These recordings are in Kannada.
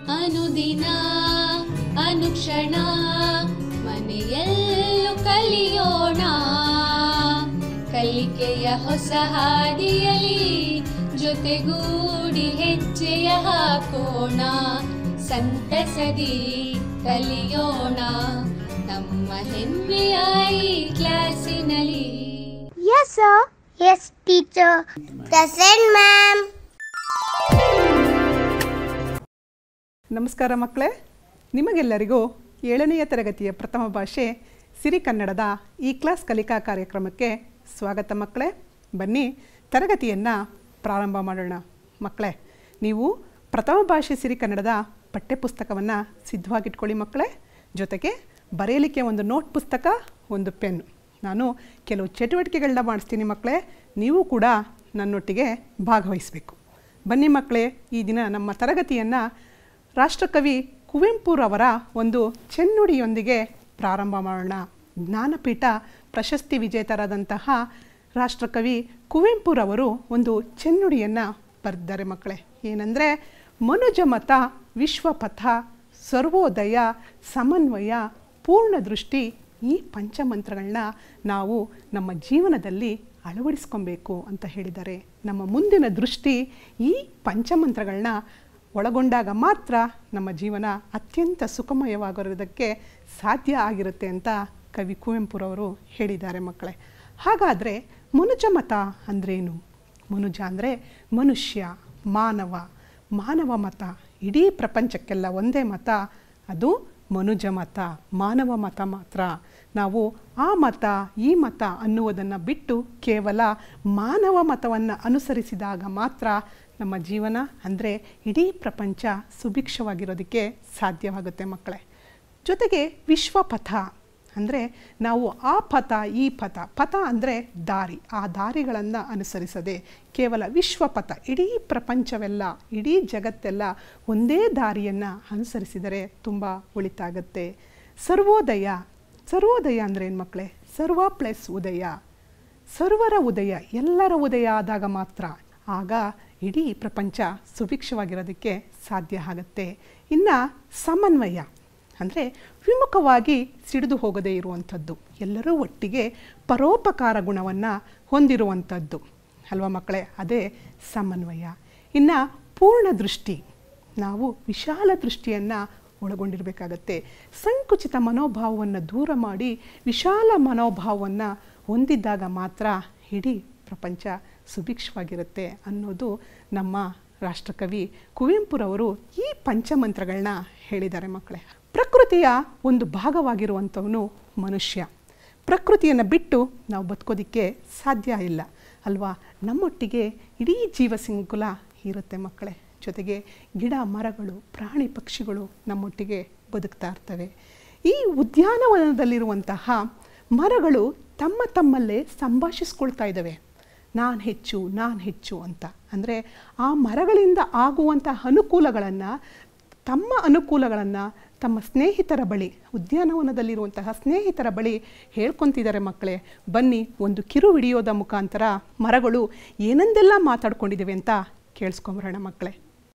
ಅನುದಿನ ಅನುಕ್ಷಣ ಮನೆಯಲ್ಲೂ ಕಲಿಯೋಣ ಕಲಿಕೆಯ ಹೊಸ ಹಾದಿಯಲಿ ಜೊತೆಗೂಡಿ ಹೆಜ್ಜೆಯ ಹಾಕೋಣ ಸಂತಸದಿ ಕಲಿಯೋಣ ನಮ್ಮ ಹೆಮ್ಮೆಯ ಈ ಕ್ಲಾಸಿನಲ್ಲಿ Yes, sir. Yes, teacher. Present, ma'am. ನಮಸ್ಕಾರ ಮಕ್ಕಳೇ ನಿಮಗೆಲ್ಲರಿಗೂ ಏಳನೆಯ ತರಗತಿಯ ಪ್ರಥಮ ಭಾಷೆ ಸಿರಿ ಕನ್ನಡದ ಈ ಕ್ಲಾಸ್ ಕಲಿಕಾ ಕಾರ್ಯಕ್ರಮಕ್ಕೆ ಸ್ವಾಗತ ಮಕ್ಕಳೇ ಬನ್ನಿ ತರಗತಿಯನ್ನು ಪ್ರಾರಂಭ ಮಾಡೋಣ ಮಕ್ಕಳೇ ನೀವು ಪ್ರಥಮ ಭಾಷೆ ಸಿರಿ ಕನ್ನಡದ ಪಠ್ಯಪುಸ್ತಕವನ್ನು ಸಿದ್ಧವಾಗಿಟ್ಕೊಳ್ಳಿ ಮಕ್ಕಳೇ ಜೊತೆಗೆ ಬರೆಯಲಿಕ್ಕೆ ಒಂದು ನೋಟ್ ಪುಸ್ತಕ ಒಂದು ಪೆನ್ ನಾನು ಕೆಲವು ಚಟುವಟಿಕೆಗಳನ್ನ ಮಾಡಿಸ್ತೀನಿ ಮಕ್ಕಳೇ ನೀವು ಕೂಡ ನನ್ನೊಟ್ಟಿಗೆ ಭಾಗವಹಿಸಬೇಕು ಬನ್ನಿ ಮಕ್ಕಳೇ ಈ ದಿನ ನಮ್ಮ ತರಗತಿಯನ್ನು ರಾಷ್ಟ್ರಕವಿ ಕುವೆಂಪುರವರ ಒಂದು ಚೆನ್ನುಡಿಯೊಂದಿಗೆ ಪ್ರಾರಂಭ ಮಾಡೋಣ ಜ್ಞಾನಪೀಠ ಪ್ರಶಸ್ತಿ ವಿಜೇತರಾದಂತಹ ರಾಷ್ಟ್ರಕವಿ ಕುವೆಂಪುರವರು ಒಂದು ಚೆನ್ನುಡಿಯನ್ನು ಬರೆದಿದ್ದಾರೆ ಮಕ್ಕಳೇ ಏನಂದರೆ ಮನುಜಮತ ವಿಶ್ವಪಥ ಸರ್ವೋದಯ ಸಮನ್ವಯ ಪೂರ್ಣ ದೃಷ್ಟಿ ಈ ಪಂಚಮಂತ್ರಗಳನ್ನ ನಾವು ನಮ್ಮ ಜೀವನದಲ್ಲಿ ಅಳವಡಿಸ್ಕೊಬೇಕು ಅಂತ ಹೇಳಿದ್ದಾರೆ ನಮ್ಮ ಮುಂದಿನ ದೃಷ್ಟಿ ಈ ಪಂಚಮಂತ್ರಗಳನ್ನ ಒಳಗೊಂಡಾಗ ಮಾತ್ರ ನಮ್ಮ ಜೀವನ ಅತ್ಯಂತ ಸುಖಮಯವಾಗಿರೋದಕ್ಕೆ ಸಾಧ್ಯ ಆಗಿರುತ್ತೆ ಅಂತ ಕವಿ ಕುವೆಂಪುರವರು ಹೇಳಿದ್ದಾರೆ ಮಕ್ಕಳೇ ಹಾಗಾದರೆ ಮನುಜ ಮತ ಅಂದ್ರೇನು ಮನುಜ ಅಂದರೆ ಮನುಷ್ಯ ಮಾನವ ಮಾನವ ಮತ ಇಡೀ ಪ್ರಪಂಚಕ್ಕೆಲ್ಲ ಒಂದೇ ಮತ ಅದು ಮನುಜ ಮತ ಮಾನವ ಮತ ಮಾತ್ರ ನಾವು ಆ ಮತ ಈ ಮತ ಅನ್ನುವುದನ್ನು ಬಿಟ್ಟು ಕೇವಲ ಮಾನವ ಮತವನ್ನು ಅನುಸರಿಸಿದಾಗ ಮಾತ್ರ ನಮ್ಮ ಜೀವನ ಅಂದರೆ ಇಡೀ ಪ್ರಪಂಚ ಸುಭಿಕ್ಷವಾಗಿರೋದಕ್ಕೆ ಸಾಧ್ಯವಾಗುತ್ತೆ ಮಕ್ಕಳೇ ಜೊತೆಗೆ ವಿಶ್ವಪಥ ಅಂದರೆ ನಾವು ಆ ಪಥ ಈ ಪಥ ಪಥ ಅಂದರೆ ದಾರಿ ಆ ದಾರಿಗಳನ್ನು ಅನುಸರಿಸದೆ ಕೇವಲ ವಿಶ್ವಪಥ ಇಡೀ ಪ್ರಪಂಚವೆಲ್ಲ ಇಡೀ ಜಗತ್ತೆಲ್ಲ ಒಂದೇ ದಾರಿಯನ್ನು ಅನುಸರಿಸಿದರೆ ತುಂಬ ಒಳಿತಾಗತ್ತೆ ಸರ್ವೋದಯ ಸರ್ವೋದಯ ಅಂದರೆ ಏನು ಮಕ್ಕಳೇ ಸರ್ವ ಪ್ಲಸ್ ಉದಯ ಸರ್ವರ ಉದಯ ಎಲ್ಲರ ಉದಯ ಆದಾಗ ಮಾತ್ರ ಆಗ ಇಡೀ ಪ್ರಪಂಚ ಸುಭಿಕ್ಷವಾಗಿರೋದಕ್ಕೆ ಸಾಧ್ಯ ಆಗುತ್ತೆ ಇನ್ನು ಸಮನ್ವಯ ಅಂದರೆ ವಿಮುಖವಾಗಿ ಸಿಡಿದು ಹೋಗದೇ ಇರುವಂಥದ್ದು ಎಲ್ಲರೂ ಒಟ್ಟಿಗೆ ಪರೋಪಕಾರ ಗುಣವನ್ನು ಹೊಂದಿರುವಂಥದ್ದು ಅಲ್ವಾ ಮಕ್ಕಳೇ ಅದೇ ಸಮನ್ವಯ ಇನ್ನು ಪೂರ್ಣ ದೃಷ್ಟಿ ನಾವು ವಿಶಾಲ ದೃಷ್ಟಿಯನ್ನು ಒಳಗೊಂಡಿರಬೇಕಾಗತ್ತೆ ಸಂಕುಚಿತ ಮನೋಭಾವವನ್ನು ದೂರ ಮಾಡಿ ವಿಶಾಲ ಮನೋಭಾವವನ್ನು ಹೊಂದಿದ್ದಾಗ ಮಾತ್ರ ಇಡೀ ಪ್ರಪಂಚ ಸುಭಿಕ್ಷವಾಗಿರುತ್ತೆ ಅನ್ನೋದು ನಮ್ಮ ರಾಷ್ಟ್ರಕವಿ ಕುವೆಂಪುರವರು ಈ ಪಂಚಮಂತ್ರಗಳನ್ನ ಹೇಳಿದ್ದಾರೆ ಮಕ್ಕಳೇ ಪ್ರಕೃತಿಯ ಒಂದು ಭಾಗವಾಗಿರುವಂಥವನು ಮನುಷ್ಯ ಪ್ರಕೃತಿಯನ್ನು ಬಿಟ್ಟು ನಾವು ಬದುಕೋದಕ್ಕೆ ಸಾಧ್ಯ ಇಲ್ಲ ಅಲ್ವಾ ನಮ್ಮೊಟ್ಟಿಗೆ ಇಡೀ ಜೀವ ಸಂಕುಲ ಇರುತ್ತೆ ಮಕ್ಕಳೇ ಜೊತೆಗೆ ಗಿಡ ಮರಗಳು ಪ್ರಾಣಿ ಪಕ್ಷಿಗಳು ನಮ್ಮೊಟ್ಟಿಗೆ ಬದುಕ್ತಾ ಇರ್ತವೆ ಈ ಉದ್ಯಾನವನದಲ್ಲಿರುವಂತಹ ಮರಗಳು ತಮ್ಮ ತಮ್ಮಲ್ಲೇ ಸಂಭಾಷಿಸ್ಕೊಳ್ತಾ ಇದ್ದಾವೆ ನಾನು ಹೆಚ್ಚು ನಾನು ಹೆಚ್ಚು ಅಂತ ಅಂದರೆ ಆ ಮರಗಳಿಂದ ಆಗುವಂಥ ಅನುಕೂಲಗಳನ್ನು ತಮ್ಮ ಅನುಕೂಲಗಳನ್ನು ತಮ್ಮ ಸ್ನೇಹಿತರ ಬಳಿ ಉದ್ಯಾನವನದಲ್ಲಿರುವಂತಹ ಸ್ನೇಹಿತರ ಬಳಿ ಹೇಳ್ಕೊತಿದ್ದಾರೆ ಮಕ್ಕಳೇ ಬನ್ನಿ ಒಂದು ಕಿರು ವಿಡಿಯೋದ ಮುಖಾಂತರ ಮರಗಳು ಏನಂದೆಲ್ಲ ಮಾತಾಡ್ಕೊಂಡಿದ್ದೇವೆ ಅಂತ ಕೇಳಿಸ್ಕೊಂಬರೋಣ ಮಕ್ಕಳೇ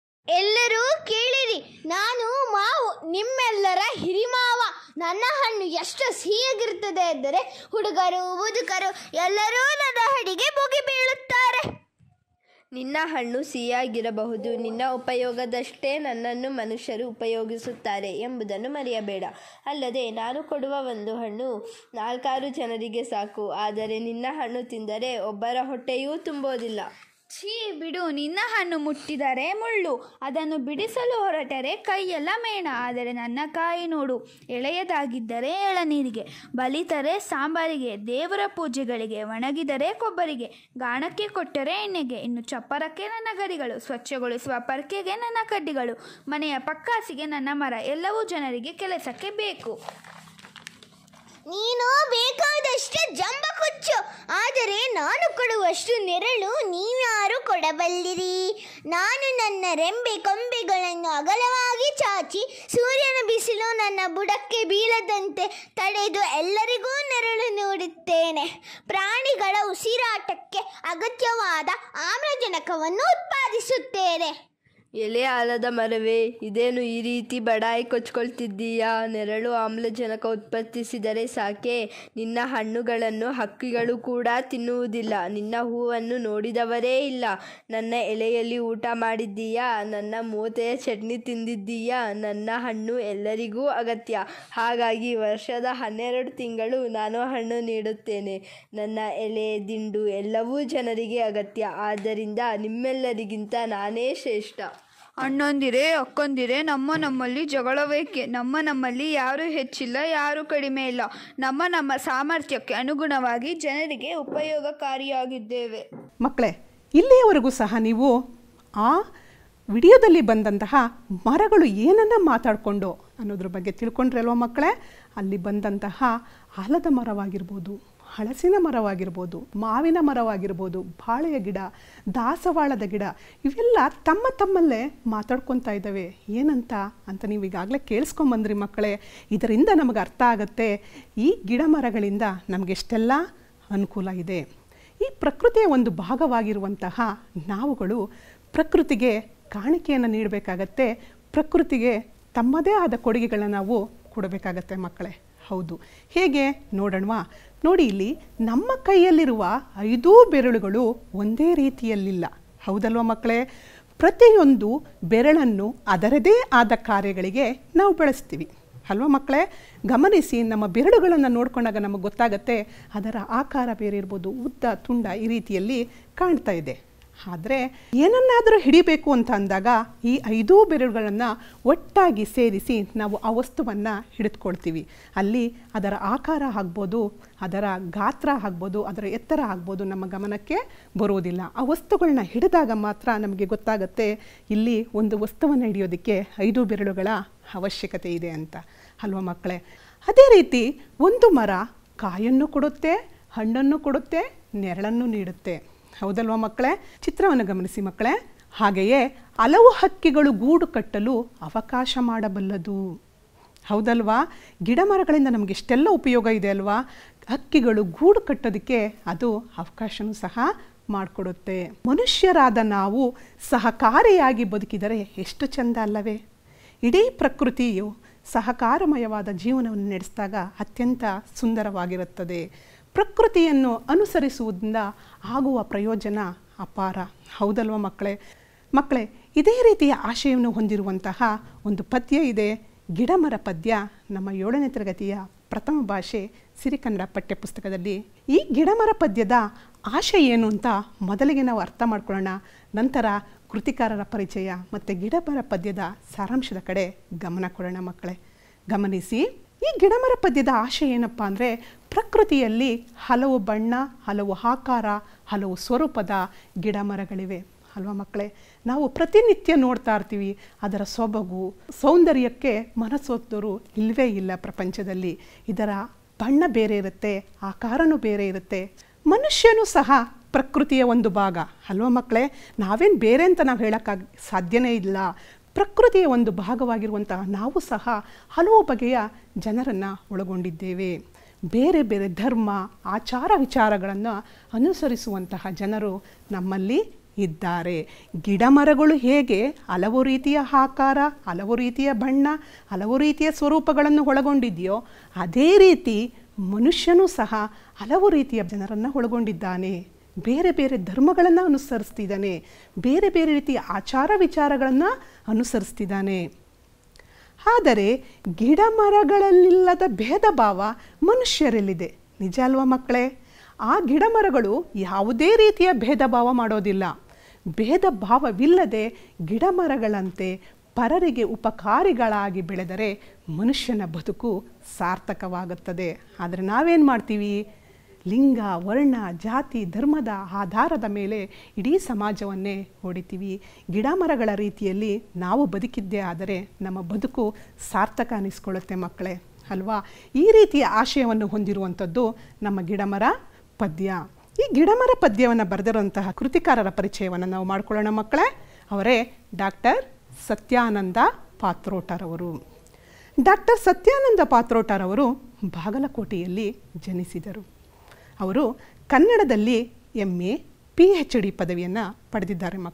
ಎಲ್ಲರೂ ಕೇಳಿರಿ ನಾನು ಮಾವು ನಿಮ್ಮೆಲ್ಲರ ಹಿರಿಮಾವ ನನ್ನ ಹಣ್ಣು ಎಷ್ಟು ಸಿಹಿಯಾಗಿರುತ್ತದೆ ಎಂದರೆ ಹುಡುಗರು ಮುದುಕರು ಎಲ್ಲರೂ ನನ್ನ ಹಣ್ಣಿಗೆ ಮುಗಿ ಬೀಳುತ್ತಾರೆ ನಿನ್ನ ಹಣ್ಣು ಸಿಹಿಯಾಗಿರಬಹುದು ನಿನ್ನ ಉಪಯೋಗದಷ್ಟೇ ನನ್ನನ್ನು ಮನುಷ್ಯರು ಉಪಯೋಗಿಸುತ್ತಾರೆ ಎಂಬುದನ್ನು ಮರೆಯಬೇಡ ಅಲ್ಲದೆ ನಾನು ಕೊಡುವ ಒಂದು ಹಣ್ಣು ನಾಲ್ಕಾರು ಜನರಿಗೆ ಸಾಕು ಆದರೆ ನಿನ್ನ ಹಣ್ಣು ತಿಂದರೆ ಒಬ್ಬರ ಹೊಟ್ಟೆಯೂ ತುಂಬೋದಿಲ್ಲ ಛೀ ಬಿಡು ನಿನ್ನ ಹಣ್ಣು ಮುಟ್ಟಿದರೆ ಮುಳ್ಳು ಅದನ್ನು ಬಿಡಿಸಲು ಹೊರಟರೆ ಕೈಯೆಲ್ಲ ಮೇಣ ಆದರೆ ನನ್ನ ಕಾಯಿ ನೋಡು ಎಳೆಯದಾಗಿದ್ದರೆ ಎಳನೀರಿಗೆ ಬಲಿತರೆ ಸಾಂಬಾರಿಗೆ ದೇವರ ಪೂಜೆಗಳಿಗೆ ಒಣಗಿದರೆ ಕೊಬ್ಬರಿಗೆ ಗಾಣಕ್ಕೆ ಕೊಟ್ಟರೆ ಎಣ್ಣೆಗೆ ಇನ್ನು ಚಪ್ಪರಕ್ಕೆ ನನ್ನ ಗಡಿಗಳು ಸ್ವಚ್ಛಗೊಳಿಸುವ ಪರ್ಕೆಗೆ ನನ್ನ ಕಡ್ಡಿಗಳು ಮನೆಯ ಪಕ್ಕಾಸಿಗೆ ನನ್ನ ಮರ ಎಲ್ಲವೂ ಜನರಿಗೆ ಕೆಲಸಕ್ಕೆ ಬೇಕು ನೀನು ಬೇಕಾದಷ್ಟು ಜಂಬ ಕುಚ್ಚು ಆದರೆ ನಾನು ಕೊಡುವಷ್ಟು ನೆರಳು ನೀವ್ಯಾರು ಕೊಡಬಲ್ಲಿರಿ ನಾನು ನನ್ನ ರೆಂಬೆ ಕೊಂಬೆಗಳನ್ನು ಅಗಲವಾಗಿ ಚಾಚಿ ಸೂರ್ಯನ ಬಿಸಿಲು ನನ್ನ ಬುಡಕ್ಕೆ ಬೀಳದಂತೆ ತಡೆದು ಎಲ್ಲರಿಗೂ ನೆರಳು ನೀಡುತ್ತೇನೆ ಪ್ರಾಣಿಗಳ ಉಸಿರಾಟಕ್ಕೆ ಅಗತ್ಯವಾದ ಆಮ್ಲಜನಕವನ್ನು ಉತ್ಪಾದಿಸುತ್ತೇನೆ ಎಲೆ ಆಲದ ಮರವೇ ಇದೇನು ಈ ರೀತಿ ಬಡಾಯಿ ಕೊಚ್ಕೊಳ್ತಿದ್ದೀಯಾ ನೆರಳು ಆಮ್ಲಜನಕ ಉತ್ಪತ್ತಿಸಿದರೆ ಸಾಕೆ ನಿನ್ನ ಹಣ್ಣುಗಳನ್ನು ಹಕ್ಕಿಗಳು ಕೂಡ ತಿನ್ನುವುದಿಲ್ಲ ನಿನ್ನ ಹೂವನ್ನು ನೋಡಿದವರೇ ಇಲ್ಲ ನನ್ನ ಎಲೆಯಲ್ಲಿ ಊಟ ಮಾಡಿದ್ದೀಯಾ ನನ್ನ ಮೂತೆಯ ಚಟ್ನಿ ತಿಂದಿದ್ದೀಯಾ ನನ್ನ ಹಣ್ಣು ಎಲ್ಲರಿಗೂ ಅಗತ್ಯ ಹಾಗಾಗಿ ವರ್ಷದ ಹನ್ನೆರಡು ತಿಂಗಳು ನಾನು ಹಣ್ಣು ನೀಡುತ್ತೇನೆ ನನ್ನ ಎಲೆ ದಿಂಡು ಎಲ್ಲವೂ ಜನರಿಗೆ ಅಗತ್ಯ ಆದ್ದರಿಂದ ನಿಮ್ಮೆಲ್ಲರಿಗಿಂತ ನಾನೇ ಶ್ರೇಷ್ಠ ಅಣ್ಣಂದಿರೇ ಅಕ್ಕಂದಿರೇ ನಮ್ಮ ನಮ್ಮಲ್ಲಿ ಜಗಳವೇಕೆ ನಮ್ಮ ನಮ್ಮಲ್ಲಿ ಯಾರೂ ಹೆಚ್ಚಿಲ್ಲ ಯಾರೂ ಕಡಿಮೆ ಇಲ್ಲ ನಮ್ಮ ನಮ್ಮ ಸಾಮರ್ಥ್ಯಕ್ಕೆ ಅನುಗುಣವಾಗಿ ಜನರಿಗೆ ಉಪಯೋಗಕಾರಿಯಾಗಿದ್ದೇವೆ ಮಕ್ಕಳೇ ಇಲ್ಲಿಯವರೆಗೂ ಸಹ ನೀವು ಆ ವಿಡಿಯೋದಲ್ಲಿ ಬಂದಂತಹ ಮರಗಳು ಏನನ್ನ ಮಾತಾಡಿಕೊಂಡು ಅನ್ನೋದ್ರ ಬಗ್ಗೆ ತಿಳ್ಕೊಂಡ್ರೆ ಅಲ್ವಾ ಮಕ್ಕಳೇ ಅಲ್ಲಿ ಬಂದಂತಹ ಆಲದ ಮರವಾಗಿರ್ಬೋದು ಹಳಸಿನ ಮರವಾಗಿರ್ಬೋದು ಮಾವಿನ ಮರವಾಗಿರ್ಬೋದು ಬಾಳೆಯ ಗಿಡ ದಾಸವಾಳದ ಗಿಡ ಇವೆಲ್ಲ ತಮ್ಮ ತಮ್ಮಲ್ಲೇ ಮಾತಾಡ್ಕೊತಾ ಇದ್ದಾವೆ ಏನಂತ ಅಂತ ನೀವು ಈಗಾಗಲೇ ಕೇಳಿಸ್ಕೊಂಬಂದ್ರಿ ಮಕ್ಕಳೇ ಇದರಿಂದ ನಮಗೆ ಅರ್ಥ ಆಗುತ್ತೆ ಈ ಗಿಡ ಮರಗಳಿಂದ ನಮಗೆಷ್ಟೆಲ್ಲ ಅನುಕೂಲ ಇದೆ ಈ ಪ್ರಕೃತಿಯ ಒಂದು ಭಾಗವಾಗಿರುವಂತಹ ನಾವುಗಳು ಪ್ರಕೃತಿಗೆ ಕಾಣಿಕೆಯನ್ನು ನೀಡಬೇಕಾಗತ್ತೆ ಪ್ರಕೃತಿಗೆ ತಮ್ಮದೇ ಆದ ಕೊಡುಗೆಗಳನ್ನ ನಾವು ಕೊಡಬೇಕಾಗತ್ತೆ ಮಕ್ಕಳೇ ಹೌದು ಹೇಗೆ ನೋಡೋಣವಾ ನೋಡಿ ಇಲ್ಲಿ ನಮ್ಮ ಕೈಯಲ್ಲಿರುವ ಐದೂ ಬೆರಳುಗಳು ಒಂದೇ ರೀತಿಯಲ್ಲಿಲ್ಲ ಹೌದಲ್ವಾ ಮಕ್ಕಳೇ ಪ್ರತಿಯೊಂದು ಬೆರಳನ್ನು ಅದರದೇ ಆದ ಕಾರ್ಯಗಳಿಗೆ ನಾವು ಬಳಸ್ತೀವಿ ಅಲ್ವಾ ಮಕ್ಕಳೇ ಗಮನಿಸಿ ನಮ್ಮ ಬೆರಳುಗಳನ್ನು ನೋಡ್ಕೊಂಡಾಗ ನಮಗೆ ಗೊತ್ತಾಗತ್ತೆ ಅದರ ಆಕಾರ ಬೇರೆ ಇರ್ಬೋದು ಉದ್ದ ತುಂಡ ಈ ರೀತಿಯಲ್ಲಿ ಕಾಣ್ತಾ ಇದೆ ಆದರೆ ಏನನ್ನಾದರೂ ಹಿಡಿಬೇಕು ಅಂತ ಅಂದಾಗ ಈ ಐದೂ ಬೆರಳುಗಳನ್ನು ಒಟ್ಟಾಗಿ ಸೇರಿಸಿ ನಾವು ಆ ವಸ್ತುವನ್ನು ಹಿಡಿದುಕೊಳ್ತೀವಿ ಅಲ್ಲಿ ಅದರ ಆಕಾರ ಆಗ್ಬೋದು ಅದರ ಗಾತ್ರ ಆಗ್ಬೋದು ಅದರ ಎತ್ತರ ಆಗ್ಬೋದು ನಮ್ಮ ಗಮನಕ್ಕೆ ಬರುವುದಿಲ್ಲ ಆ ವಸ್ತುಗಳನ್ನ ಹಿಡಿದಾಗ ಮಾತ್ರ ನಮಗೆ ಗೊತ್ತಾಗುತ್ತೆ ಇಲ್ಲಿ ಒಂದು ವಸ್ತುವನ್ನು ಹಿಡಿಯೋದಕ್ಕೆ ಐದು ಬೆರಳುಗಳ ಅವಶ್ಯಕತೆ ಇದೆ ಅಂತ ಅಲ್ವಾ ಮಕ್ಕಳೇ ಅದೇ ರೀತಿ ಒಂದು ಮರ ಕಾಯನ್ನು ಕೊಡುತ್ತೆ ಹಣ್ಣನ್ನು ಕೊಡುತ್ತೆ ನೆರಳನ್ನು ನೀಡುತ್ತೆ ಹೌದಲ್ವಾ ಮಕ್ಕಳೇ ಚಿತ್ರವನ್ನು ಗಮನಿಸಿ ಮಕ್ಕಳೇ ಹಾಗೆಯೇ ಹಲವು ಹಕ್ಕಿಗಳು ಗೂಡು ಕಟ್ಟಲು ಅವಕಾಶ ಮಾಡಬಲ್ಲದು ಹೌದಲ್ವಾ ಗಿಡ ಮರಗಳಿಂದ ನಮಗೆ ಎಷ್ಟೆಲ್ಲ ಉಪಯೋಗ ಇದೆ ಅಲ್ವಾ ಹಕ್ಕಿಗಳು ಗೂಡು ಕಟ್ಟೋದಕ್ಕೆ ಅದು ಅವಕಾಶನೂ ಸಹ ಮಾಡಿಕೊಡುತ್ತೆ ಮನುಷ್ಯರಾದ ನಾವು ಸಹಕಾರಿಯಾಗಿ ಬದುಕಿದರೆ ಎಷ್ಟು ಚೆಂದ ಅಲ್ಲವೇ ಇಡೀ ಪ್ರಕೃತಿಯು ಸಹಕಾರಮಯವಾದ ಜೀವನವನ್ನು ನಡೆಸಿದಾಗ ಅತ್ಯಂತ ಸುಂದರವಾಗಿರುತ್ತದೆ ಪ್ರಕೃತಿಯನ್ನು ಅನುಸರಿಸುವುದರಿಂದ ಆಗುವ ಪ್ರಯೋಜನ ಅಪಾರ ಹೌದಲ್ವ ಮಕ್ಕಳೇ ಮಕ್ಕಳೇ ಇದೇ ರೀತಿಯ ಆಶಯವನ್ನು ಹೊಂದಿರುವಂತಹ ಒಂದು ಪದ್ಯ ಇದೆ ಗಿಡಮರ ಪದ್ಯ ನಮ್ಮ ಏಳನೇ ತರಗತಿಯ ಪ್ರಥಮ ಭಾಷೆ ಸಿರಿಕನ್ನಡ ಪಠ್ಯಪುಸ್ತಕದಲ್ಲಿ ಈ ಗಿಡಮರ ಪದ್ಯದ ಆಶಯ ಏನು ಅಂತ ಮೊದಲಿಗೆ ನಾವು ಅರ್ಥ ಮಾಡ್ಕೊಳ್ಳೋಣ ನಂತರ ಕೃತಿಕಾರರ ಪರಿಚಯ ಮತ್ತು ಗಿಡಮರ ಪದ್ಯದ ಸಾರಾಂಶದ ಕಡೆ ಗಮನ ಕೊಡೋಣ ಮಕ್ಕಳೇ ಗಮನಿಸಿ ಈ ಗಿಡಮರ ಪದ್ಯದ ಆಶಯ ಏನಪ್ಪ ಅಂದರೆ ಪ್ರಕೃತಿಯಲ್ಲಿ ಹಲವು ಬಣ್ಣ ಹಲವು ಆಕಾರ ಹಲವು ಸ್ವರೂಪದ ಗಿಡ ಮರಗಳಿವೆ ಅಲ್ವಾ ಮಕ್ಕಳೇ ನಾವು ಪ್ರತಿನಿತ್ಯ ನೋಡ್ತಾ ಇರ್ತೀವಿ ಅದರ ಸೊಬಗು ಸೌಂದರ್ಯಕ್ಕೆ ಮನಸ್ಸೋತ್ತರು ಇಲ್ಲವೇ ಇಲ್ಲ ಪ್ರಪಂಚದಲ್ಲಿ ಇದರ ಬಣ್ಣ ಬೇರೆ ಇರುತ್ತೆ ಆಕಾರನೂ ಬೇರೆ ಇರುತ್ತೆ ಮನುಷ್ಯನೂ ಸಹ ಪ್ರಕೃತಿಯ ಒಂದು ಭಾಗ ಅಲ್ವಾ ಮಕ್ಕಳೇ ನಾವೇನು ಬೇರೆ ಅಂತ ನಾವು ಹೇಳೋಕ್ಕಾಗ ಸಾಧ್ಯನೇ ಇಲ್ಲ ಪ್ರಕೃತಿಯ ಒಂದು ಭಾಗವಾಗಿರುವಂತಹ ನಾವು ಸಹ ಹಲವು ಬಗೆಯ ಜನರನ್ನು ಒಳಗೊಂಡಿದ್ದೇವೆ ಬೇರೆ ಬೇರೆ ಧರ್ಮ ಆಚಾರ ವಿಚಾರಗಳನ್ನು ಅನುಸರಿಸುವಂತಹ ಜನರು ನಮ್ಮಲ್ಲಿ ಇದ್ದಾರೆ ಗಿಡ ಮರಗಳು ಹೇಗೆ ಹಲವು ರೀತಿಯ ಆಕಾರ ಹಲವು ರೀತಿಯ ಬಣ್ಣ ಹಲವು ರೀತಿಯ ಸ್ವರೂಪಗಳನ್ನು ಒಳಗೊಂಡಿದೆಯೋ ಅದೇ ರೀತಿ ಮನುಷ್ಯನೂ ಸಹ ಹಲವು ರೀತಿಯ ಜನರನ್ನು ಒಳಗೊಂಡಿದ್ದಾನೆ ಬೇರೆ ಬೇರೆ ಧರ್ಮಗಳನ್ನು ಅನುಸರಿಸ್ತಿದ್ದಾನೆ ಬೇರೆ ಬೇರೆ ರೀತಿಯ ಆಚಾರ ವಿಚಾರಗಳನ್ನು ಅನುಸರಿಸ್ತಿದ್ದಾನೆ ಆದರೆ ಗಿಡ ಮರಗಳಲ್ಲಿಲ್ಲದ ಭೇದ ಭಾವ ಮನುಷ್ಯರಲ್ಲಿದೆ ನಿಜ ಅಲ್ವಾ ಮಕ್ಕಳೇ ಆ ಗಿಡ ಮರಗಳು ಯಾವುದೇ ರೀತಿಯ ಭೇದ ಭಾವ ಮಾಡೋದಿಲ್ಲ ಭೇದ ಭಾವವಿಲ್ಲದೆ ಗಿಡ ಮರಗಳಂತೆ ಪರರಿಗೆ ಉಪಕಾರಿಗಳಾಗಿ ಬೆಳೆದರೆ ಮನುಷ್ಯನ ಬದುಕು ಸಾರ್ಥಕವಾಗುತ್ತದೆ ಆದರೆ ನಾವೇನು ಮಾಡ್ತೀವಿ ಲಿಂಗ ವರ್ಣ ಜಾತಿ ಧರ್ಮದ ಆಧಾರದ ಮೇಲೆ ಇಡೀ ಸಮಾಜವನ್ನೇ ಹೊಡಿತೀವಿ ಗಿಡ ಮರಗಳ ರೀತಿಯಲ್ಲಿ ನಾವು ಬದುಕಿದ್ದೇ ಆದರೆ ನಮ್ಮ ಬದುಕು ಸಾರ್ಥಕ ಅನ್ನಿಸ್ಕೊಳ್ಳುತ್ತೆ ಮಕ್ಕಳೇ ಅಲ್ವಾ ಈ ರೀತಿಯ ಆಶಯವನ್ನು ಹೊಂದಿರುವಂಥದ್ದು ನಮ್ಮ ಗಿಡಮರ ಪದ್ಯ ಈ ಗಿಡಮರ ಪದ್ಯವನ್ನು ಬರೆದಿರುವಂತಹ ಕೃತಿಕಾರರ ಪರಿಚಯವನ್ನು ನಾವು ಮಾಡ್ಕೊಳ್ಳೋಣ ಮಕ್ಕಳೇ ಅವರೇ ಡಾಕ್ಟರ್ ಸತ್ಯಾನಂದ ಪಾತ್ರೋಟರವರು ಡಾಕ್ಟರ್ ಸತ್ಯಾನಂದ ಪಾತ್ರೋಟರವರು ಬಾಗಲಕೋಟೆಯಲ್ಲಿ ಜನಿಸಿದರು ಅವರು ಕನ್ನಡದಲ್ಲಿ M A P H D ಪದವಿಯನ್ನು ಪಡೆದಿದ್ದಾರೆ ಮಕ್ಕಳೇ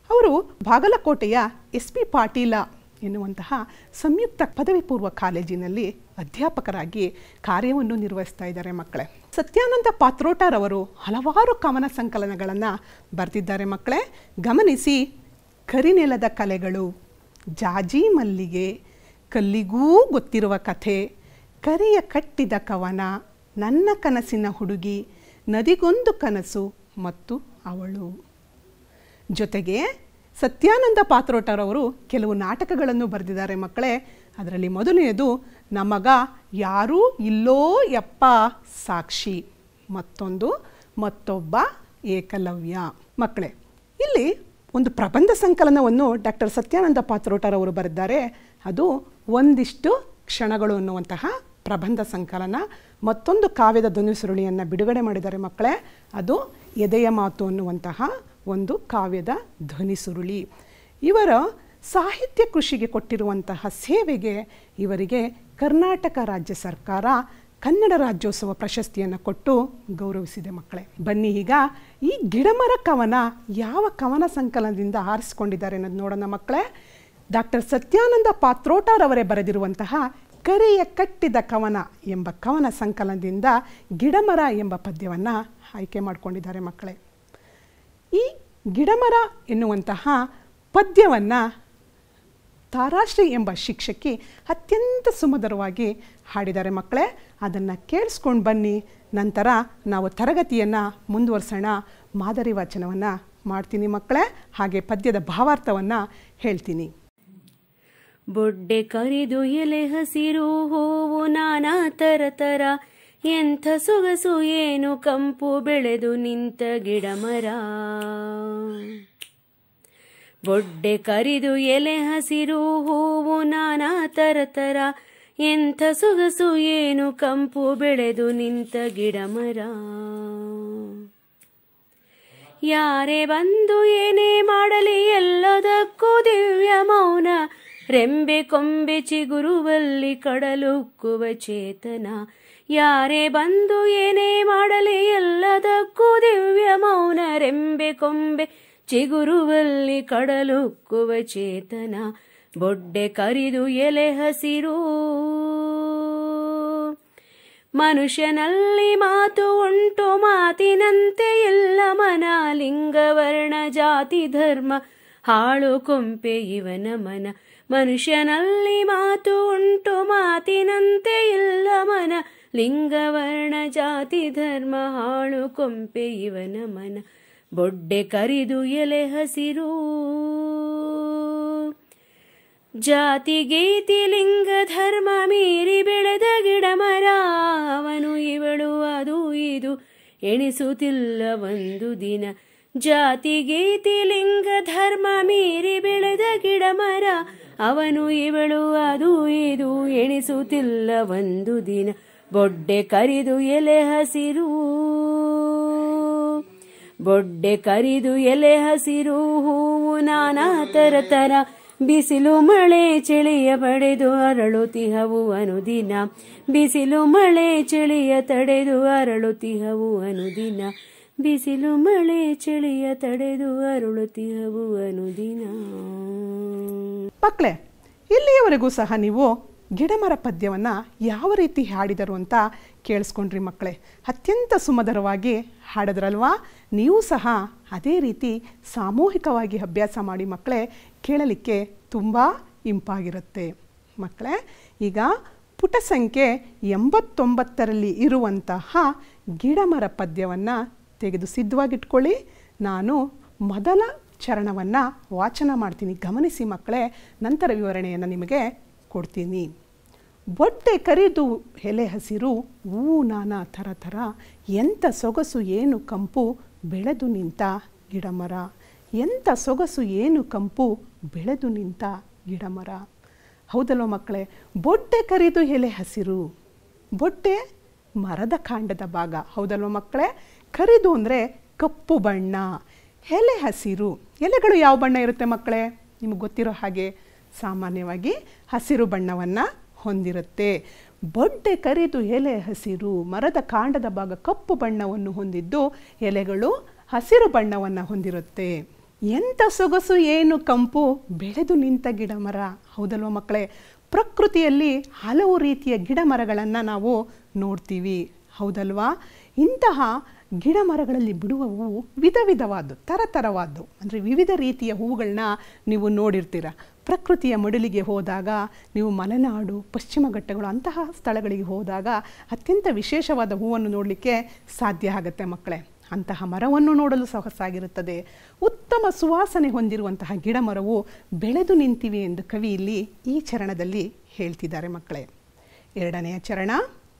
ಅವರು ಬಾಗಲಕೋಟೆಯ ಎಸ್ ಪಿ ಪಾಟೀಲ ಎನ್ನುವಂತಹ ಸಂಯುಕ್ತ ಪದವಿ ಪೂರ್ವ ಕಾಲೇಜಿನಲ್ಲಿ ಅಧ್ಯಾಪಕರಾಗಿ ಕಾರ್ಯವನ್ನು ನಿರ್ವಹಿಸ್ತಾ ಇದ್ದಾರೆ ಮಕ್ಕಳೇ ಸತ್ಯಾನಂದ ಪಾತ್ರೋಟರವರು ಹಲವಾರು ಕವನ ಸಂಕಲನಗಳನ್ನು ಬರೆದಿದ್ದಾರೆ ಮಕ್ಕಳೇ ಗಮನಿಸಿ ಕರಿನೆಲದ ಕಲೆಗಳು ಜಾಜಿ ಮಲ್ಲಿಗೆ ಕಲ್ಲಿಗೂ ಗೊತ್ತಿರುವ ಕಥೆ ಕರಿಯ ಕಟ್ಟಿದ ಕವನ ನನ್ನ ಕನಸಿನ ಹುಡುಗಿ ನದಿಗೊಂದು ಕನಸು ಮತ್ತು ಅವಳು ಜೊತೆಗೆ ಸತ್ಯಾನಂದ ಪಾತ್ರೋಟರವರು ಕೆಲವು ನಾಟಕಗಳನ್ನು ಬರೆದಿದ್ದಾರೆ ಮಕ್ಕಳೇ ಅದರಲ್ಲಿ ಮೊದಲನೆಯದು ನಮಗ ಯಾರೂ ಇಲ್ಲೋ ಯಪ್ಪ ಸಾಕ್ಷಿ ಮತ್ತೊಂದು ಮತ್ತೊಬ್ಬ ಏಕಲವ್ಯ ಮಕ್ಕಳೇ ಇಲ್ಲಿ ಒಂದು ಪ್ರಬಂಧ ಸಂಕಲನವನ್ನು ಡಾಕ್ಟರ್ ಸತ್ಯಾನಂದ ಪಾತ್ರೋಟರವರು ಬರೆದಿದ್ದಾರೆ ಅದು ಒಂದಿಷ್ಟು ಕ್ಷಣಗಳು ಅನ್ನುವಂತಹ ಪ್ರಬಂಧ ಸಂಕಲನ ಮತ್ತೊಂದು ಕಾವ್ಯದ ಧ್ವನಿಸುರುಳಿಯನ್ನು ಬಿಡುಗಡೆ ಮಾಡಿದ್ದಾರೆ ಮಕ್ಕಳೇ ಅದು ಎದೆಯ ಮಾತು ಅನ್ನುವಂತಹ ಒಂದು ಕಾವ್ಯದ ಧ್ವನಿಸುರುಳಿ ಇವರ ಸಾಹಿತ್ಯ ಕೃಷಿಗೆ ಕೊಟ್ಟಿರುವಂತಹ ಸೇವೆಗೆ ಇವರಿಗೆ ಕರ್ನಾಟಕ ರಾಜ್ಯ ಸರ್ಕಾರ ಕನ್ನಡ ರಾಜ್ಯೋತ್ಸವ ಪ್ರಶಸ್ತಿಯನ್ನು ಕೊಟ್ಟು ಗೌರವಿಸಿದೆ ಮಕ್ಕಳೇ ಬನ್ನಿ ಈಗ ಈ ಗಿಡಮರ ಕವನ ಯಾವ ಕವನ ಸಂಕಲನದಿಂದ ಆರಿಸಿಕೊಂಡಿದ್ದಾರೆ ಅನ್ನೋದು ನೋಡೋಣ ಮಕ್ಕಳೇ ಡಾಕ್ಟರ್ ಸತ್ಯಾನಂದ ಪಾತ್ರೋಟರವರೇ ಬರೆದಿರುವಂತಹ ಕರೆಯ ಕಟ್ಟಿದ ಕವನ ಎಂಬ ಕವನ ಸಂಕಲನದಿಂದ ಗಿಡಮರ ಎಂಬ ಪದ್ಯವನ್ನು ಆಯ್ಕೆ ಮಾಡಿಕೊಂಡಿದ್ದಾರೆ ಮಕ್ಕಳೇ ಈ ಗಿಡಮರ ಎನ್ನುವಂತಹ ಪದ್ಯವನ್ನು ತಾರಾಶ್ರೀ ಎಂಬ ಶಿಕ್ಷಕಿ ಅತ್ಯಂತ ಸುಮಧುರವಾಗಿ ಹಾಡಿದ್ದಾರೆ ಮಕ್ಕಳೇ ಅದನ್ನು ಕೇಳಿಸ್ಕೊಂಡು ಬನ್ನಿ ನಂತರ ನಾವು ತರಗತಿಯನ್ನು ಮುಂದುವರ್ಸೋಣ ಮಾದರಿ ವಾಚನವನ್ನು ಮಾಡ್ತೀನಿ ಮಕ್ಕಳೇ ಹಾಗೆ ಪದ್ಯದ ಭಾವಾರ್ಥವನ್ನು ಹೇಳ್ತೀನಿ ಬೊಡ್ಡೆ ಕರಿದು ಎಲೆ ಹಸಿರು ಹೂವು ನಾನಾ ತರ ತರ ಎಂಥ ಸೊಗಸು ಏನು ಕಂಪು ಬೆಳೆದು ನಿಂತ ಗಿಡ ಮರ ಬೊಡ್ಡೆ ಕರಿದು ಎಲೆ ಹಸಿರು ಹೂವು ನಾನಾ ತರ ತರ ಎಂಥ ಸೊಗಸು ಏನು ಕಂಪು ಬೆಳೆದು ನಿಂತ ಗಿಡ ಮರ ಯಾರೇ ಬಂದು ಏನೇ ಮಾಡಲಿ ಎಲ್ಲದಕ್ಕೂ ದಿವ್ಯ ಮೌನ ರೆಂಬೆ ಕೊಂಬೆ ಚಿಗುರುವಲ್ಲಿ ಕಡಲುಕ್ಕುವ ಚೇತನ ಯಾರೇ ಬಂದು ಏನೇ ಮಾಡಲಿ ಎಲ್ಲದಕ್ಕೂ ದಿವ್ಯ ಮೌನ ರೆಂಬೆ ಕೊಂಬೆ ಚಿಗುರುವಲ್ಲಿ ಕಡಲುಕ್ಕುವ ಚೇತನ ಬೊಡ್ಡೆ ಕರಿದು ಎಲೆ ಹಸಿರು ಮನುಷ್ಯನಲ್ಲಿ ಮಾತು ಉಂಟು ಮಾತಿನಂತೆ ಎಲ್ಲ ಮನ ಲಿಂಗವರ್ಣ ಜಾತಿ ಧರ್ಮ ಹಾಳು ಕೊಂಪೆ ಇವನ ಮನ ಮನುಷ್ಯನಲ್ಲಿ ಮಾತು ಉಂಟು ಮಾತಿನಂತೆ ಇಲ್ಲ ಮನ ಲಿಂಗವರ್ಣ ಜಾತಿ ಧರ್ಮ ಹಾಳು ಕೊಂಪೆ ಇವನ ಮನ ಬೊಡ್ಡೆ ಕರಿದು ಎಲೆ ಹಸಿರು ಜಾತಿ ಗೀತಿ ಲಿಂಗ ಧರ್ಮ ಮೀರಿ ಬೆಳೆದ ಗಿಡ ಮರ ಅವನು ಇವಳು ಅದು ಇದು ಎಣಿಸುತ್ತಿಲ್ಲ ಒಂದು ದಿನ ಜಾತಿ ಗೀತಿ ಲಿಂಗ ಧರ್ಮ ಮೀರಿ ಬೆಳೆದ ಗಿಡ ಮರ ಅವನು ಇವಳು ಅದು ಇದು ಎಣಿಸುತ್ತಿಲ್ಲ ಒಂದು ದಿನ ಬೊಡ್ಡೆ ಕರಿದು ಎಲೆ ಹಸಿರು ಬೊಡ್ಡೆ ಕರಿದು ಎಲೆ ಹಸಿರು ಹೂವು ನಾನಾ ತರ ತರ ಬಿಸಿಲು ಮಳೆ ಚಳಿಯ ಪಡೆದು ಅರಳುತಿಹವು ಅನುದಿನ ಬಿಸಿಲು ಮಳೆ ಚಳಿಯ ತಡೆದು ಅರಳುತಿಹವು ಅನುದಿನ ಬಿಸಿಲು ಮಳೆ ಚಳಿಯ ತಡೆದು ಅರಳುತಿಹವು ಅನುದಿನ ಮಕ್ಕಳೇ ಇಲ್ಲಿಯವರೆಗೂ ಸಹ ನೀವು ಗಿಡಮರ ಪದ್ಯವನ್ನು ಯಾವ ರೀತಿ ಹಾಡಿದರು ಅಂತ ಕೇಳಿಸ್ಕೊಂಡ್ರಿ ಮಕ್ಕಳೇ ಅತ್ಯಂತ ಸುಮಧುರವಾಗಿ ಹಾಡಿದ್ರಲ್ವಾ ನೀವು ಸಹ ಅದೇ ರೀತಿ ಸಾಮೂಹಿಕವಾಗಿ ಅಭ್ಯಾಸ ಮಾಡಿ ಮಕ್ಕಳೇ ಕೇಳಲಿಕ್ಕೆ ತುಂಬ ಇಂಪಾಗಿರುತ್ತೆ ಮಕ್ಕಳೇ ಈಗ ಪುಟ ಸಂಖ್ಯೆ ಎಂಬತ್ತೊಂಬತ್ತರಲ್ಲಿ ಇರುವಂತಹ ಗಿಡಮರ ಪದ್ಯವನ್ನು ತೆಗೆದು ಸಿದ್ಧವಾಗಿಟ್ಕೊಳ್ಳಿ ನಾನು ಮೊದಲ ಚರಣವನ್ನು ವಾಚನ ಮಾಡ್ತೀನಿ ಗಮನಿಸಿ ಮಕ್ಕಳೇ ನಂತರ ವಿವರಣೆಯನ್ನು ನಿಮಗೆ ಕೊಡ್ತೀನಿ ಬೊಟ್ಟೆ ಕರಿದು ಎಲೆ ಹಸಿರು ಹೂ ನಾನಾ ಥರ ಥರ ಎಂಥ ಸೊಗಸು ಏನು ಕಂಪು ಬೆಳೆದು ನಿಂತ ಗಿಡಮರ ಎಂಥ ಸೊಗಸು ಏನು ಕಂಪು ಬೆಳೆದು ನಿಂತ ಗಿಡಮರ ಹೌದಲ್ವ ಮಕ್ಕಳೇ ಬೊಟ್ಟೆ ಕರಿದು ಎಲೆ ಹಸಿರು ಬೊಟ್ಟೆ ಮರದ ಕಾಂಡದ ಭಾಗ ಹೌದಲ್ವ ಮಕ್ಕಳೇ ಕರಿದು ಅಂದರೆ ಕಪ್ಪು ಬಣ್ಣ ಎಲೆ ಹಸಿರು ಎಲೆಗಳು ಯಾವ ಬಣ್ಣ ಇರುತ್ತೆ ಮಕ್ಕಳೇ ನಿಮಗೆ ಗೊತ್ತಿರೋ ಹಾಗೆ ಸಾಮಾನ್ಯವಾಗಿ ಹಸಿರು ಬಣ್ಣವನ್ನು ಹೊಂದಿರುತ್ತೆ ಬೊಡ್ಡೆ ಕರಿದು ಎಲೆ ಹಸಿರು ಮರದ ಕಾಂಡದ ಭಾಗ ಕಪ್ಪು ಬಣ್ಣವನ್ನು ಹೊಂದಿದ್ದು ಎಲೆಗಳು ಹಸಿರು ಬಣ್ಣವನ್ನು ಹೊಂದಿರುತ್ತೆ ಎಂಥ ಸೊಗಸು ಏನು ಕಂಪು ಬೆಳೆದು ನಿಂತ ಗಿಡ ಮರ ಹೌದಲ್ವ ಮಕ್ಕಳೇ ಪ್ರಕೃತಿಯಲ್ಲಿ ಹಲವು ರೀತಿಯ ಗಿಡ ಮರಗಳನ್ನು ನಾವು ನೋಡ್ತೀವಿ ಹೌದಲ್ವಾ ಇಂತಹ ಗಿಡ ಮರಗಳಲ್ಲಿ ಬಿಡುವ ಹೂವು ವಿಧ ವಿಧವಾದ್ದು ಥರಥರವಾದ್ದು ಅಂದರೆ ವಿವಿಧ ರೀತಿಯ ಹೂವುಗಳನ್ನ ನೀವು ನೋಡಿರ್ತೀರ ಪ್ರಕೃತಿಯ ಮಡಿಲಿಗೆ ಹೋದಾಗ ನೀವು ಮಲೆನಾಡು ಪಶ್ಚಿಮ ಘಟ್ಟಗಳು ಅಂತಹ ಸ್ಥಳಗಳಿಗೆ ಹೋದಾಗ ಅತ್ಯಂತ ವಿಶೇಷವಾದ ಹೂವನ್ನು ನೋಡಲಿಕ್ಕೆ ಸಾಧ್ಯ ಆಗುತ್ತೆ ಮಕ್ಕಳೇ ಅಂತಹ ಮರವನ್ನು ನೋಡಲು ಸೊಗಸಾಗಿರುತ್ತದೆ ಉತ್ತಮ ಸುವಾಸನೆ ಹೊಂದಿರುವಂತಹ ಗಿಡ ಮರವು ಬೆಳೆದು ನಿಂತಿವೆ ಎಂದು ಕವಿ ಇಲ್ಲಿ ಈ ಚರಣದಲ್ಲಿ ಹೇಳ್ತಿದ್ದಾರೆ ಮಕ್ಕಳೇ ಎರಡನೆಯ ಚರಣ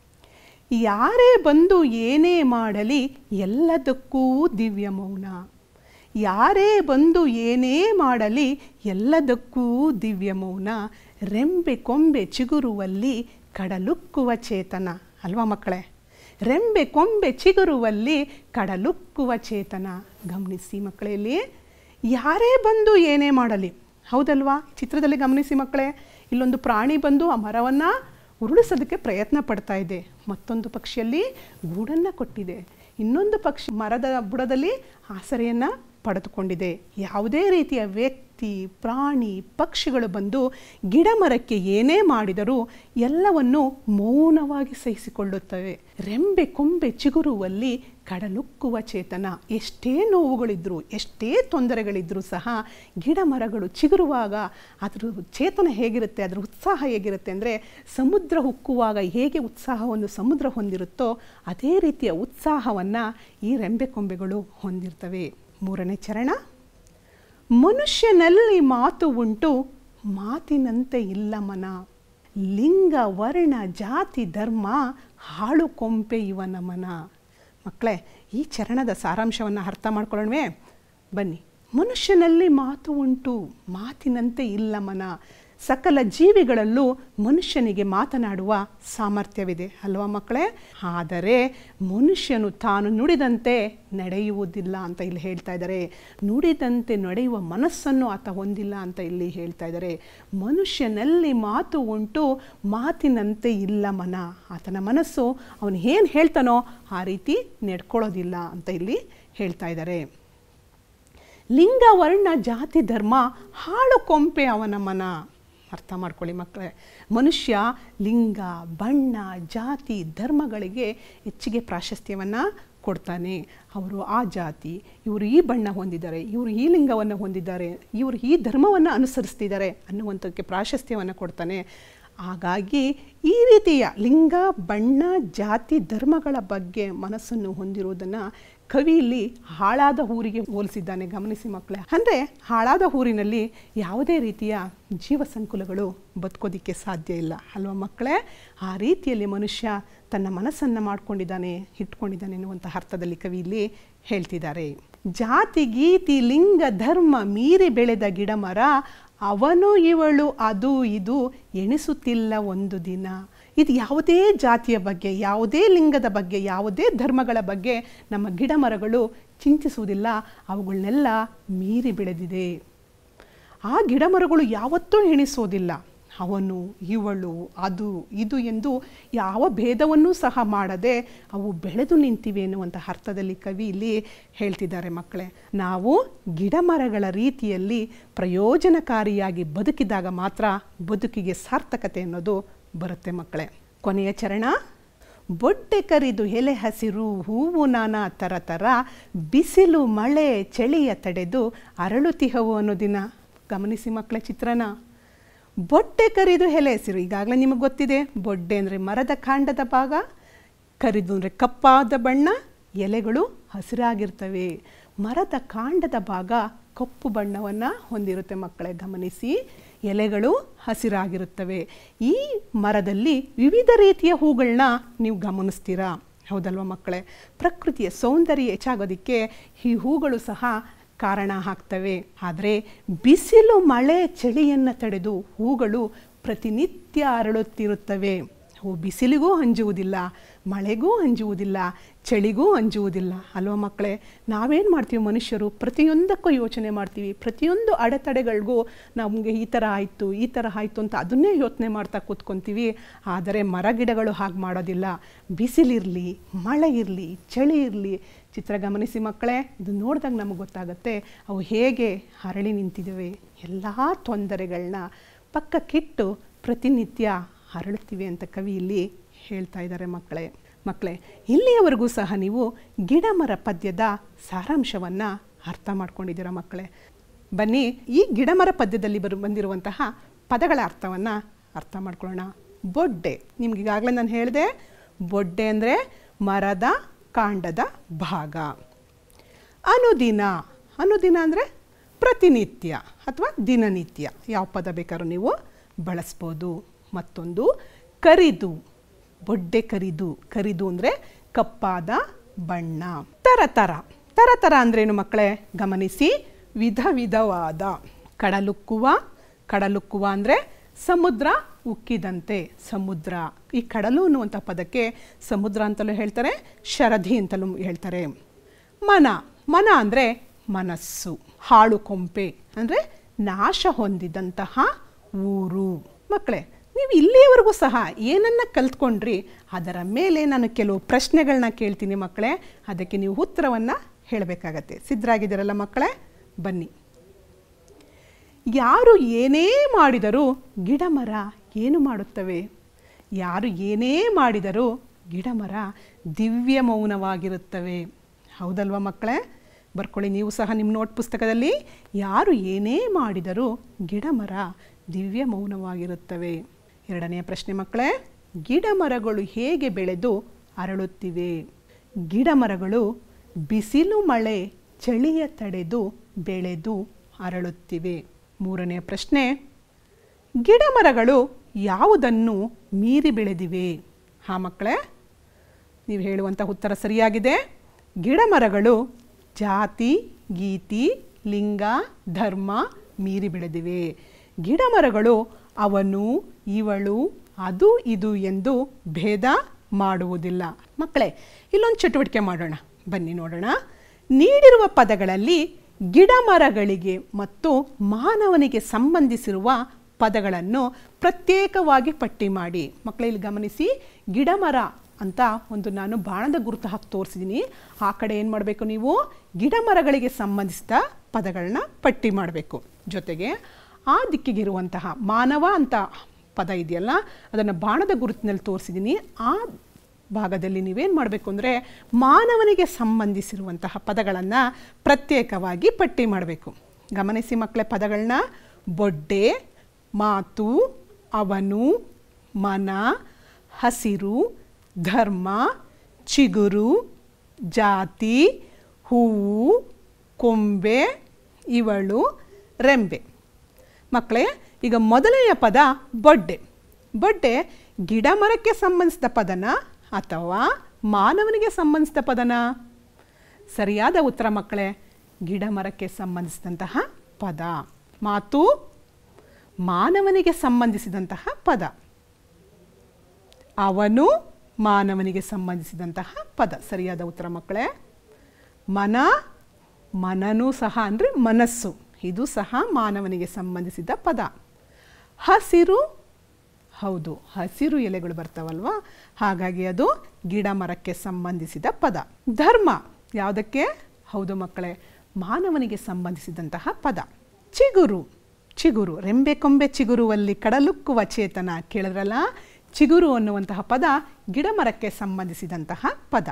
ಯಾರೇ ಬಂದು ಏನೇ ಮಾಡಲಿ ಎಲ್ಲದಕ್ಕೂ ದಿವ್ಯ ಮೌನ ಯಾರೇ ಬಂದು ಏನೇ ಮಾಡಲಿ ಎಲ್ಲದಕ್ಕೂ ದಿವ್ಯ ಮೌನ ರೆಂಬೆ ಕೊಂಬೆ ಚಿಗುರುವಲ್ಲಿ ಕಡಲುಕ್ಕುವ ಚೇತನ ಅಲ್ವಾ ಮಕ್ಕಳೇ ರೆಂಬೆ ಕೊಂಬೆ ಚಿಗುರುವಲ್ಲಿ ಕಡಲುಕ್ಕುವ ಚೇತನ ಗಮನಿಸಿ ಮಕ್ಕಳಲ್ಲಿ ಯಾರೇ ಬಂದು ಏನೇ ಮಾಡಲಿ ಹೌದಲ್ವಾ ಚಿತ್ರದಲ್ಲಿ ಗಮನಿಸಿ ಮಕ್ಕಳೇ ಇಲ್ಲೊಂದು ಪ್ರಾಣಿ ಬಂದು ಆ ಮರವನ್ನು ಉರುಳಿಸೋದಕ್ಕೆ ಪ್ರಯತ್ನ ಪಡ್ತಾ ಇದೆ ಮತ್ತೊಂದು ಪಕ್ಷಿಯಲ್ಲಿ ಗೂಡನ್ನು ಕೊಟ್ಟಿದೆ ಇನ್ನೊಂದು ಪಕ್ಷಿ ಮರದ ಬುಡದಲ್ಲಿ ಆಸರೆಯನ್ನು ಪಡೆದುಕೊಂಡಿದೆ ಯಾವುದೇ ರೀತಿಯ ವ್ಯಕ್ತಿ ಪ್ರಾಣಿ ಪಕ್ಷಿಗಳು ಬಂದು ಗಿಡ ಮರಕ್ಕೆ ಏನೇ ಮಾಡಿದರೂ ಎಲ್ಲವನ್ನು ಮೌನವಾಗಿ ಸಹಿಸಿಕೊಳ್ಳುತ್ತವೆ ರೆಂಬೆ ಕೊಂಬೆ ಚಿಗುರುವಲ್ಲಿ ಕಡಲುಕ್ಕುವ ಚೇತನ ಎಷ್ಟೇ ನೋವುಗಳಿದ್ದರೂ ಎಷ್ಟೇ ತೊಂದರೆಗಳಿದ್ದರೂ ಸಹ ಗಿಡ ಮರಗಳು ಚಿಗುರುವಾಗ ಅದರ ಚೇತನ ಹೇಗಿರುತ್ತೆ ಅದರ ಉತ್ಸಾಹ ಹೇಗಿರುತ್ತೆ ಅಂದರೆ ಸಮುದ್ರ ಉಕ್ಕುವಾಗ ಹೇಗೆ ಉತ್ಸಾಹವನ್ನು ಸಮುದ್ರ ಹೊಂದಿರುತ್ತೋ ಅದೇ ರೀತಿಯ ಉತ್ಸಾಹವನ್ನು ಈ ರೆಂಬೆ ಕೊಂಬೆಗಳು ಹೊಂದಿರ್ತವೆ ಮೂರನೇ ಚರಣ ಮನುಷ್ಯನಲ್ಲಿ ಮಾತು ಉಂಟು ಮಾತಿನಂತೆ ಇಲ್ಲ ಮನ ಲಿಂಗ ವರ್ಣ ಜಾತಿ ಧರ್ಮ ಹಾಳು ಕೊಂಪೆ ಇವನ ಮನ ಮಕ್ಕಳೇ ಈ ಚರಣದ ಸಾರಾಂಶವನ್ನು ಅರ್ಥ ಮಾಡ್ಕೊಳ್ಳೋಣವೇ ಬನ್ನಿ ಮನುಷ್ಯನಲ್ಲಿ ಮಾತು ಉಂಟು ಮಾತಿನಂತೆ ಇಲ್ಲ ಮನ ಸಕಲ ಜೀವಿಗಳಲ್ಲೂ ಮನುಷ್ಯನಿಗೆ ಮಾತನಾಡುವ ಸಾಮರ್ಥ್ಯವಿದೆ ಅಲ್ವಾ ಮಕ್ಕಳೇ ಆದರೆ ಮನುಷ್ಯನು ತಾನು ನುಡಿದಂತೆ ನಡೆಯುವುದಿಲ್ಲ ಅಂತ ಇಲ್ಲಿ ಹೇಳ್ತಾ ಇದ್ದಾರೆ ನುಡಿದಂತೆ ನಡೆಯುವ ಮನಸ್ಸನ್ನು ಆತ ಹೊಂದಿಲ್ಲ ಅಂತ ಇಲ್ಲಿ ಹೇಳ್ತಾ ಇದ್ದಾರೆ ಮನುಷ್ಯನಲ್ಲಿ ಮಾತು ಉಂಟು ಮಾತಿನಂತೆ ಇಲ್ಲ ಮನ ಆತನ ಮನಸ್ಸು ಅವನು ಏನು ಹೇಳ್ತಾನೋ ಆ ರೀತಿ ನಡ್ಕೊಳ್ಳೋದಿಲ್ಲ ಅಂತ ಇಲ್ಲಿ ಹೇಳ್ತಾ ಇದ್ದಾರೆ ಲಿಂಗ ವರ್ಣ ಜಾತಿ ಧರ್ಮ ಹಾಳು ಕೊಂಪೆ ಅವನ ಮನ ಅರ್ಥ ಮಾಡ್ಕೊಳ್ಳಿ ಮಕ್ಕಳೇ ಮನುಷ್ಯ ಲಿಂಗ ಬಣ್ಣ ಜಾತಿ ಧರ್ಮಗಳಿಗೆ ಹೆಚ್ಚಿಗೆ ಪ್ರಾಶಸ್ತ್ಯವನ್ನು ಕೊಡ್ತಾನೆ ಅವರು ಆ ಜಾತಿ ಇವರು ಈ ಬಣ್ಣ ಹೊಂದಿದ್ದಾರೆ ಇವರು ಈ ಲಿಂಗವನ್ನು ಹೊಂದಿದ್ದಾರೆ ಇವರು ಈ ಧರ್ಮವನ್ನು ಅನುಸರಿಸ್ತಿದ್ದಾರೆ ಅನ್ನುವಂಥಕ್ಕೆ ಪ್ರಾಶಸ್ತ್ಯವನ್ನು ಕೊಡ್ತಾನೆ ಹಾಗಾಗಿ ಈ ರೀತಿಯ ಲಿಂಗ ಬಣ್ಣ ಜಾತಿ ಧರ್ಮಗಳ ಬಗ್ಗೆ ಮನಸ್ಸನ್ನು ಹೊಂದಿರುವುದನ್ನು ಕವಿ ಇಲ್ಲಿ ಹಾಳಾದ ಊರಿಗೆ ಹೋಲಿಸಿದ್ದಾನೆ ಗಮನಿಸಿ ಮಕ್ಕಳೇ ಅಂದರೆ ಹಾಳಾದ ಊರಿನಲ್ಲಿ ಯಾವುದೇ ರೀತಿಯ ಜೀವ ಸಂಕುಲಗಳು ಬದುಕೋದಿಕ್ಕೆ ಸಾಧ್ಯ ಇಲ್ಲ ಅಲ್ವಾ ಮಕ್ಕಳೇ ಆ ರೀತಿಯಲ್ಲಿ ಮನುಷ್ಯ ತನ್ನ ಮನಸ್ಸನ್ನು ಮಾಡ್ಕೊಂಡಿದ್ದಾನೆ ಇಟ್ಕೊಂಡಿದ್ದಾನೆ ಎನ್ನುವಂಥ ಅರ್ಥದಲ್ಲಿ ಕವಿ ಇಲ್ಲಿ ಹೇಳ್ತಿದ್ದಾರೆ ಜಾತಿ ಗೀತಿ ಲಿಂಗ ಧರ್ಮ ಮೀರಿ ಬೆಳೆದ ಗಿಡ ಮರ ಅವನು ಇವಳು ಅದು ಇದು ಎಣಿಸುತ್ತಿಲ್ಲ ಒಂದು ದಿನ ಇದು ಯಾವುದೇ ಜಾತಿಯ ಬಗ್ಗೆ ಯಾವುದೇ ಲಿಂಗದ ಬಗ್ಗೆ ಯಾವುದೇ ಧರ್ಮಗಳ ಬಗ್ಗೆ ನಮ್ಮ ಗಿಡ ಮರಗಳು ಚಿಂತಿಸುವುದಿಲ್ಲ ಅವುಗಳನ್ನೆಲ್ಲ ಮೀರಿ ಬೆಳೆದಿದೆ ಆ ಗಿಡ ಮರಗಳು ಯಾವತ್ತೂ ಎಣಿಸೋದಿಲ್ಲ ಅವನು ಇವಳು ಅದು ಇದು ಎಂದು ಯಾವ ಭೇದವನ್ನೂ ಸಹ ಮಾಡದೆ ಅವು ಬೆಳೆದು ನಿಂತಿವೆ ಎನ್ನುವಂಥ ಅರ್ಥದಲ್ಲಿ ಕವಿ ಇಲ್ಲಿ ಹೇಳ್ತಿದ್ದಾರೆ ಮಕ್ಕಳೇ ನಾವು ಗಿಡ ಮರಗಳ ರೀತಿಯಲ್ಲಿ ಪ್ರಯೋಜನಕಾರಿಯಾಗಿ ಬದುಕಿದಾಗ ಮಾತ್ರ ಬದುಕಿಗೆ ಸಾರ್ಥಕತೆ ಅನ್ನೋದು ಬರುತ್ತೆ ಮಕ್ಕಳೇ ಕೊನೆಯ ಚರಣ ಬೊಟ್ಟೆ ಕರಿದು ಎಲೆ ಹಸಿರು ಹೂವು ನಾನಾ ಥರ ಥರ ಬಿಸಿಲು ಮಳೆ ಚಳಿಯ ತಡೆದು ಅರಳುತಿಹವು ಅನ್ನೋ ದಿನ ಗಮನಿಸಿ ಮಕ್ಕಳ ಚಿತ್ರನ ಬೊಟ್ಟೆ ಕರಿದು ಎಲೆ ಹಸಿರು ಈಗಾಗಲೇ ನಿಮಗೆ ಗೊತ್ತಿದೆ ಬೊಡ್ಡೆ ಅಂದರೆ ಮರದ ಕಾಂಡದ ಭಾಗ ಕರಿದು ಅಂದರೆ ಕಪ್ಪಾದ ಬಣ್ಣ ಎಲೆಗಳು ಹಸಿರಾಗಿರ್ತವೆ ಮರದ ಕಾಂಡದ ಭಾಗ ಕಪ್ಪು ಬಣ್ಣವನ್ನು ಹೊಂದಿರುತ್ತೆ ಮಕ್ಕಳೇ ಗಮನಿಸಿ ಎಲೆಗಳು ಹಸಿರಾಗಿರುತ್ತವೆ ಈ ಮರದಲ್ಲಿ ವಿವಿಧ ರೀತಿಯ ಹೂಗಳನ್ನ ನೀವು ಗಮನಿಸ್ತೀರಾ ಹೌದಲ್ವ ಮಕ್ಕಳೇ ಪ್ರಕೃತಿಯ ಸೌಂದರ್ಯ ಹೆಚ್ಚಾಗೋದಕ್ಕೆ ಈ ಹೂಗಳು ಸಹ ಕಾರಣ ಆಗ್ತವೆ ಆದರೆ ಬಿಸಿಲು ಮಳೆ ಚಳಿಯನ್ನು ತಡೆದು ಹೂಗಳು ಪ್ರತಿನಿತ್ಯ ಅರಳುತ್ತಿರುತ್ತವೆ ಅವು ಬಿಸಿಲಿಗೂ ಅಂಜುವುದಿಲ್ಲ ಮಳೆಗೂ ಅಂಜುವುದಿಲ್ಲ ಚಳಿಗೂ ಅಂಜುವುದಿಲ್ಲ ಅಲ್ವಾ ಮಕ್ಕಳೇ ನಾವೇನು ಮಾಡ್ತೀವಿ ಮನುಷ್ಯರು ಪ್ರತಿಯೊಂದಕ್ಕೂ ಯೋಚನೆ ಮಾಡ್ತೀವಿ ಪ್ರತಿಯೊಂದು ಅಡೆತಡೆಗಳಿಗೂ ನಮಗೆ ಈ ಥರ ಆಯಿತು ಈ ಥರ ಆಯಿತು ಅಂತ ಅದನ್ನೇ ಯೋಚನೆ ಮಾಡ್ತಾ ಕೂತ್ಕೊತೀವಿ ಆದರೆ ಮರಗಿಡಗಳು ಹಾಗೆ ಮಾಡೋದಿಲ್ಲ ಬಿಸಿಲಿರಲಿ ಮಳೆ ಇರಲಿ ಚಳಿ ಇರಲಿ ಚಿತ್ರ ಗಮನಿಸಿ ಮಕ್ಕಳೇ ಇದು ನೋಡಿದಾಗ ನಮಗೆ ಗೊತ್ತಾಗುತ್ತೆ ಅವು ಹೇಗೆ ಹರಳಿ ನಿಂತಿದ್ದಾವೆ ಎಲ್ಲ ತೊಂದರೆಗಳನ್ನ ಪಕ್ಕಕ್ಕಿಟ್ಟು ಪ್ರತಿನಿತ್ಯ ಹರಳುತ್ತಿವೆ ಅಂತ ಕವಿ ಇಲ್ಲಿ ಹೇಳ್ತಾ ಇದ್ದಾರೆ ಮಕ್ಕಳೇ ಮಕ್ಕಳೇ ಇಲ್ಲಿಯವರೆಗೂ ಸಹ ನೀವು ಗಿಡ ಮರ ಪದ್ಯದ ಸಾರಾಂಶವನ್ನು ಅರ್ಥ ಮಾಡ್ಕೊಂಡಿದ್ದೀರಾ ಮಕ್ಕಳೇ ಬನ್ನಿ ಈ ಗಿಡಮರ ಪದ್ಯದಲ್ಲಿ ಬರು ಬಂದಿರುವಂತಹ ಪದಗಳ ಅರ್ಥವನ್ನು ಅರ್ಥ ಮಾಡ್ಕೊಳ್ಳೋಣ ಬೊಡ್ಡೆ ನಿಮ್ಗೆ ಈಗಾಗಲೇ ನಾನು ಹೇಳಿದೆ ಬೊಡ್ಡೆ ಅಂದರೆ ಮರದ ಕಾಂಡದ ಭಾಗ ಅನುದಿನ ಅನುದಿನ ಅಂದರೆ ಪ್ರತಿನಿತ್ಯ ಅಥವಾ ದಿನನಿತ್ಯ ಯಾವ ಪದ ಬೇಕಾದ್ರೂ ನೀವು ಬಳಸ್ಬೋದು ಮತ್ತೊಂದು ಕರಿದು ಬೊಡ್ಡೆ ಕರಿದು ಕರಿದು ಅಂದರೆ ಕಪ್ಪಾದ ಬಣ್ಣ ತರತರ ತರತರ ಅಂದ್ರೇನು ಮಕ್ಕಳೇ ಗಮನಿಸಿ ವಿಧ ವಿಧವಾದ ಕಡಲುಕ್ಕುವ ಕಡಲುಕ್ಕುವ ಅಂದರೆ ಸಮುದ್ರ ಉಕ್ಕಿದಂತೆ ಸಮುದ್ರ ಈ ಕಡಲು ಅನ್ನುವಂಥ ಪದಕ್ಕೆ ಸಮುದ್ರ ಅಂತಲೂ ಹೇಳ್ತಾರೆ ಶರಧಿ ಅಂತಲೂ ಹೇಳ್ತಾರೆ ಮನ ಮನ ಅಂದರೆ ಮನಸ್ಸು ಹಾಳು ಕೊಂಪೆ ಅಂದರೆ ನಾಶ ಹೊಂದಿದಂತಹ ಊರು ಮಕ್ಕಳೇ ನೀವು ಇಲ್ಲಿಯವರೆಗೂ ಸಹ ಏನನ್ನ ಕಲ್ತ್ಕೊಂಡ್ರಿ ಅದರ ಮೇಲೆ ನಾನು ಕೆಲವು ಪ್ರಶ್ನೆಗಳನ್ನ ಕೇಳ್ತೀನಿ ಮಕ್ಕಳೇ ಅದಕ್ಕೆ ನೀವು ಉತ್ತರವನ್ನು ಹೇಳಬೇಕಾಗತ್ತೆ ಸಿದ್ಧರಾಗಿದ್ದೀರಲ್ಲ ಮಕ್ಕಳೇ ಬನ್ನಿ ಯಾರು ಏನೇ ಮಾಡಿದರೂ ಗಿಡ ಮರ ಏನು ಮಾಡುತ್ತವೆ ಯಾರು ಏನೇ ಮಾಡಿದರೂ ಗಿಡ ಮರ ದಿವ್ಯ ಮೌನವಾಗಿರುತ್ತವೆ ಹೌದಲ್ವಾ ಮಕ್ಕಳೇ ಬರ್ಕೊಳ್ಳಿ ನೀವು ಸಹ ನಿಮ್ಮ ನೋಟ್ ಪುಸ್ತಕದಲ್ಲಿ ಯಾರು ಏನೇ ಮಾಡಿದರೂ ಗಿಡ ಮರ ದಿವ್ಯ ಮೌನವಾಗಿರುತ್ತವೆ ಎರಡನೆಯ ಪ್ರಶ್ನೆ ಮಕ್ಕಳೇ ಗಿಡ ಮರಗಳು ಹೇಗೆ ಬೆಳೆದು ಅರಳುತ್ತಿವೆ ಗಿಡ ಮರಗಳು ಬಿಸಿಲು ಮಳೆ ಚಳಿಯ ತಡೆದು ಬೆಳೆದು ಅರಳುತ್ತಿವೆ ಮೂರನೆಯ ಪ್ರಶ್ನೆ ಗಿಡ ಮರಗಳು ಯಾವುದನ್ನು ಮೀರಿ ಬೆಳೆದಿವೆ ಹಾಂ ಮಕ್ಕಳೇ ನೀವು ಹೇಳುವಂಥ ಉತ್ತರ ಸರಿಯಾಗಿದೆ ಗಿಡ ಮರಗಳು ಜಾತಿ ಗೀತಿ ಲಿಂಗ ಧರ್ಮ ಮೀರಿ ಬೆಳೆದಿವೆ ಗಿಡ ಮರಗಳು ಅವನು ಇವಳು ಅದು ಇದು ಎಂದು ಭೇದ ಮಾಡುವುದಿಲ್ಲ ಮಕ್ಕಳೇ ಇಲ್ಲೊಂದು ಚಟುವಟಿಕೆ ಮಾಡೋಣ ಬನ್ನಿ ನೋಡೋಣ ನೀಡಿರುವ ಪದಗಳಲ್ಲಿ ಗಿಡ ಮರಗಳಿಗೆ ಮತ್ತು ಮಾನವನಿಗೆ ಸಂಬಂಧಿಸಿರುವ ಪದಗಳನ್ನು ಪ್ರತ್ಯೇಕವಾಗಿ ಪಟ್ಟಿ ಮಾಡಿ ಮಕ್ಕಳೇ ಇಲ್ಲಿ ಗಮನಿಸಿ ಗಿಡ ಮರ ಅಂತ ಒಂದು ನಾನು ಬಾಣದ ಗುರುತು ಹಾಕಿ ತೋರಿಸಿದ್ದೀನಿ ಆ ಕಡೆ ಏನು ಮಾಡಬೇಕು ನೀವು ಗಿಡ ಮರಗಳಿಗೆ ಸಂಬಂಧಿಸಿದ ಪದಗಳನ್ನ ಪಟ್ಟಿ ಮಾಡಬೇಕು ಜೊತೆಗೆ ಆ ದಿಕ್ಕಿಗಿರುವಂತಹ ಮಾನವ ಅಂತ ಪದ ಇದೆಯಲ್ಲ ಅದನ್ನು ಬಾಣದ ಗುರುತಿನಲ್ಲಿ ತೋರಿಸಿದ್ದೀನಿ ಆ ಭಾಗದಲ್ಲಿ ನೀವೇನು ಮಾಡಬೇಕು ಅಂದರೆ ಮಾನವನಿಗೆ ಸಂಬಂಧಿಸಿರುವಂತಹ ಪದಗಳನ್ನು ಪ್ರತ್ಯೇಕವಾಗಿ ಪಟ್ಟಿ ಮಾಡಬೇಕು ಗಮನಿಸಿ ಮಕ್ಕಳೇ ಪದಗಳನ್ನ ಬೊಡ್ಡೆ ಮಾತು ಅವನು ಮನ ಹಸಿರು ಧರ್ಮ ಚಿಗುರು ಜಾತಿ ಹೂವು ಕೊಂಬೆ ಇವಳು ರೆಂಬೆ ಮಕ್ಕಳೇ ಈಗ ಮೊದಲನೆಯ ಪದ ಬೊಡ್ಡೆ ಬೊಡ್ಡೆ ಗಿಡ ಮರಕ್ಕೆ ಸಂಬಂಧಿಸಿದ ಪದನ ಅಥವಾ ಮಾನವನಿಗೆ ಸಂಬಂಧಿಸಿದ ಪದನ ಸರಿಯಾದ ಉತ್ತರ ಮಕ್ಕಳೇ ಗಿಡ ಮರಕ್ಕೆ ಸಂಬಂಧಿಸಿದಂತಹ ಪದ ಮಾತು ಮಾನವನಿಗೆ ಸಂಬಂಧಿಸಿದಂತಹ ಪದ ಅವನು ಮಾನವನಿಗೆ ಸಂಬಂಧಿಸಿದಂತಹ ಪದ ಸರಿಯಾದ ಉತ್ತರ ಮಕ್ಕಳೇ ಮನ ಮನನೂ ಸಹ ಅಂದರೆ ಮನಸ್ಸು ಇದು ಸಹ ಮಾನವನಿಗೆ ಸಂಬಂಧಿಸಿದ ಪದ ಹಸಿರು ಹೌದು ಹಸಿರು ಎಲೆಗಳು ಬರ್ತಾವಲ್ವಾ ಹಾಗಾಗಿ ಅದು ಗಿಡ ಮರಕ್ಕೆ ಸಂಬಂಧಿಸಿದ ಪದ ಧರ್ಮ ಯಾವುದಕ್ಕೆ ಹೌದು ಮಕ್ಕಳೇ ಮಾನವನಿಗೆ ಸಂಬಂಧಿಸಿದಂತಹ ಪದ ಚಿಗುರು ಚಿಗುರು ರೆಂಬೆ ಕೊಂಬೆ ಚಿಗುರುವಲ್ಲಿ ಕಡಲುಕ್ಕುವ ಚೇತನ ಕೇಳಿದ್ರಲ್ಲ ಚಿಗುರು ಅನ್ನುವಂತಹ ಪದ ಗಿಡ ಮರಕ್ಕೆ ಸಂಬಂಧಿಸಿದಂತಹ ಪದ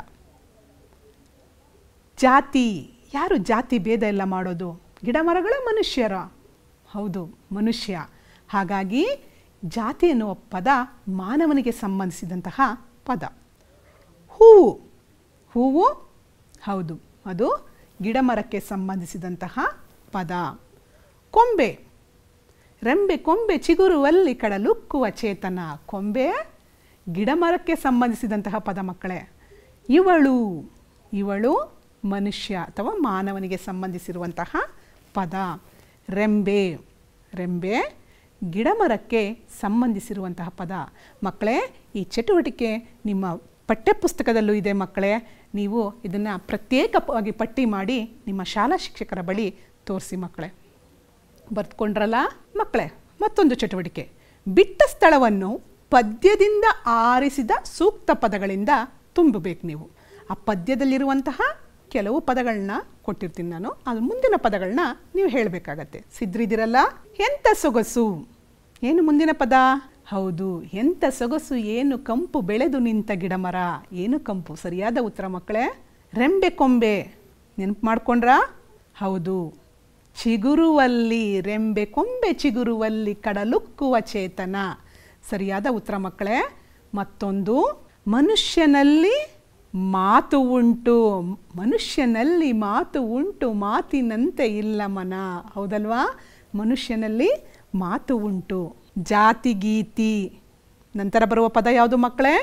ಜಾತಿ ಯಾರು ಜಾತಿ ಭೇದ ಎಲ್ಲ ಮಾಡೋದು ಗಿಡ ಮರಗಳ ಮನುಷ್ಯರ ಹೌದು ಮನುಷ್ಯ ಹಾಗಾಗಿ ಜಾತಿ ಎನ್ನುವ ಪದ ಮಾನವನಿಗೆ ಸಂಬಂಧಿಸಿದಂತಹ ಪದ ಹೂವು ಹೂವು ಹೌದು ಅದು ಗಿಡ ಮರಕ್ಕೆ ಸಂಬಂಧಿಸಿದಂತಹ ಪದ ಕೊಂಬೆ ರೆಂಬೆ ಕೊಂಬೆ ಚಿಗುರುವಲ್ಲಿ ಕಡಲುಕ್ಕುವ ಚೇತನ ಕೊಂಬೆ ಗಿಡ ಮರಕ್ಕೆ ಸಂಬಂಧಿಸಿದಂತಹ ಪದ ಮಕ್ಕಳೇ ಇವಳು ಇವಳು ಮನುಷ್ಯ ಅಥವಾ ಮಾನವನಿಗೆ ಸಂಬಂಧಿಸಿರುವಂತಹ ಪದ ರೆಂಬೆ ರೆಂಬೆ ಗಿಡಮರಕ್ಕೆ ಸಂಬಂಧಿಸಿರುವಂತಹ ಪದ ಮಕ್ಕಳೇ ಈ ಚಟುವಟಿಕೆ ನಿಮ್ಮ ಪಠ್ಯಪುಸ್ತಕದಲ್ಲೂ ಇದೆ ಮಕ್ಕಳೇ ನೀವು ಇದನ್ನು ಪ್ರತ್ಯೇಕವಾಗಿ ಪಟ್ಟಿ ಮಾಡಿ ನಿಮ್ಮ ಶಾಲಾ ಶಿಕ್ಷಕರ ಬಳಿ ತೋರಿಸಿ ಮಕ್ಕಳೇ ಬರೆದುಕೊಂಡ್ರಲ್ಲ ಮಕ್ಕಳೇ ಮತ್ತೊಂದು ಚಟುವಟಿಕೆ ಬಿಟ್ಟ ಸ್ಥಳವನ್ನು ಪದ್ಯದಿಂದ ಆರಿಸಿದ ಸೂಕ್ತ ಪದಗಳಿಂದ ತುಂಬಬೇಕು ನೀವು ಆ ಪದ್ಯದಲ್ಲಿರುವಂತಹ ಕೆಲವು ಪದಗಳನ್ನ ಕೊಟ್ಟಿರ್ತೀನಿ ನಾನು ಅದು ಮುಂದಿನ ಪದಗಳನ್ನ ನೀವು ಹೇಳಬೇಕಾಗತ್ತೆ ಸಿದ್ರಿದಿರಲ್ಲ ಎಂಥ ಸೊಗಸು ಏನು ಮುಂದಿನ ಪದ ಹೌದು ಎಂಥ ಸೊಗಸು ಏನು ಕಂಪು ಬೆಳೆದು ನಿಂತ ಗಿಡಮರ ಏನು ಕಂಪು ಸರಿಯಾದ ಉತ್ತರ ಮಕ್ಕಳೇ ರೆಂಬೆ ಕೊಂಬೆ ನೆನಪು ಮಾಡ್ಕೊಂಡ್ರಾ ಹೌದು ಚಿಗುರುವಲ್ಲಿ ರೆಂಬೆ ಕೊಂಬೆ ಚಿಗುರುವಲ್ಲಿ ಕಡಲುಕ್ಕುವ ಚೇತನ ಸರಿಯಾದ ಉತ್ತರ ಮಕ್ಕಳೇ ಮತ್ತೊಂದು ಮನುಷ್ಯನಲ್ಲಿ ಮಾತು ಉಂಟು ಮನುಷ್ಯನಲ್ಲಿ ಮಾತು ಉಂಟು ಮಾತಿನಂತೆ ಇಲ್ಲ ಮನ ಹೌದಲ್ವಾ ಮನುಷ್ಯನಲ್ಲಿ ಮಾತು ಉಂಟು ಜಾತಿ ಗೀತಿ ನಂತರ ಬರುವ ಪದ ಯಾವುದು ಮಕ್ಕಳೇ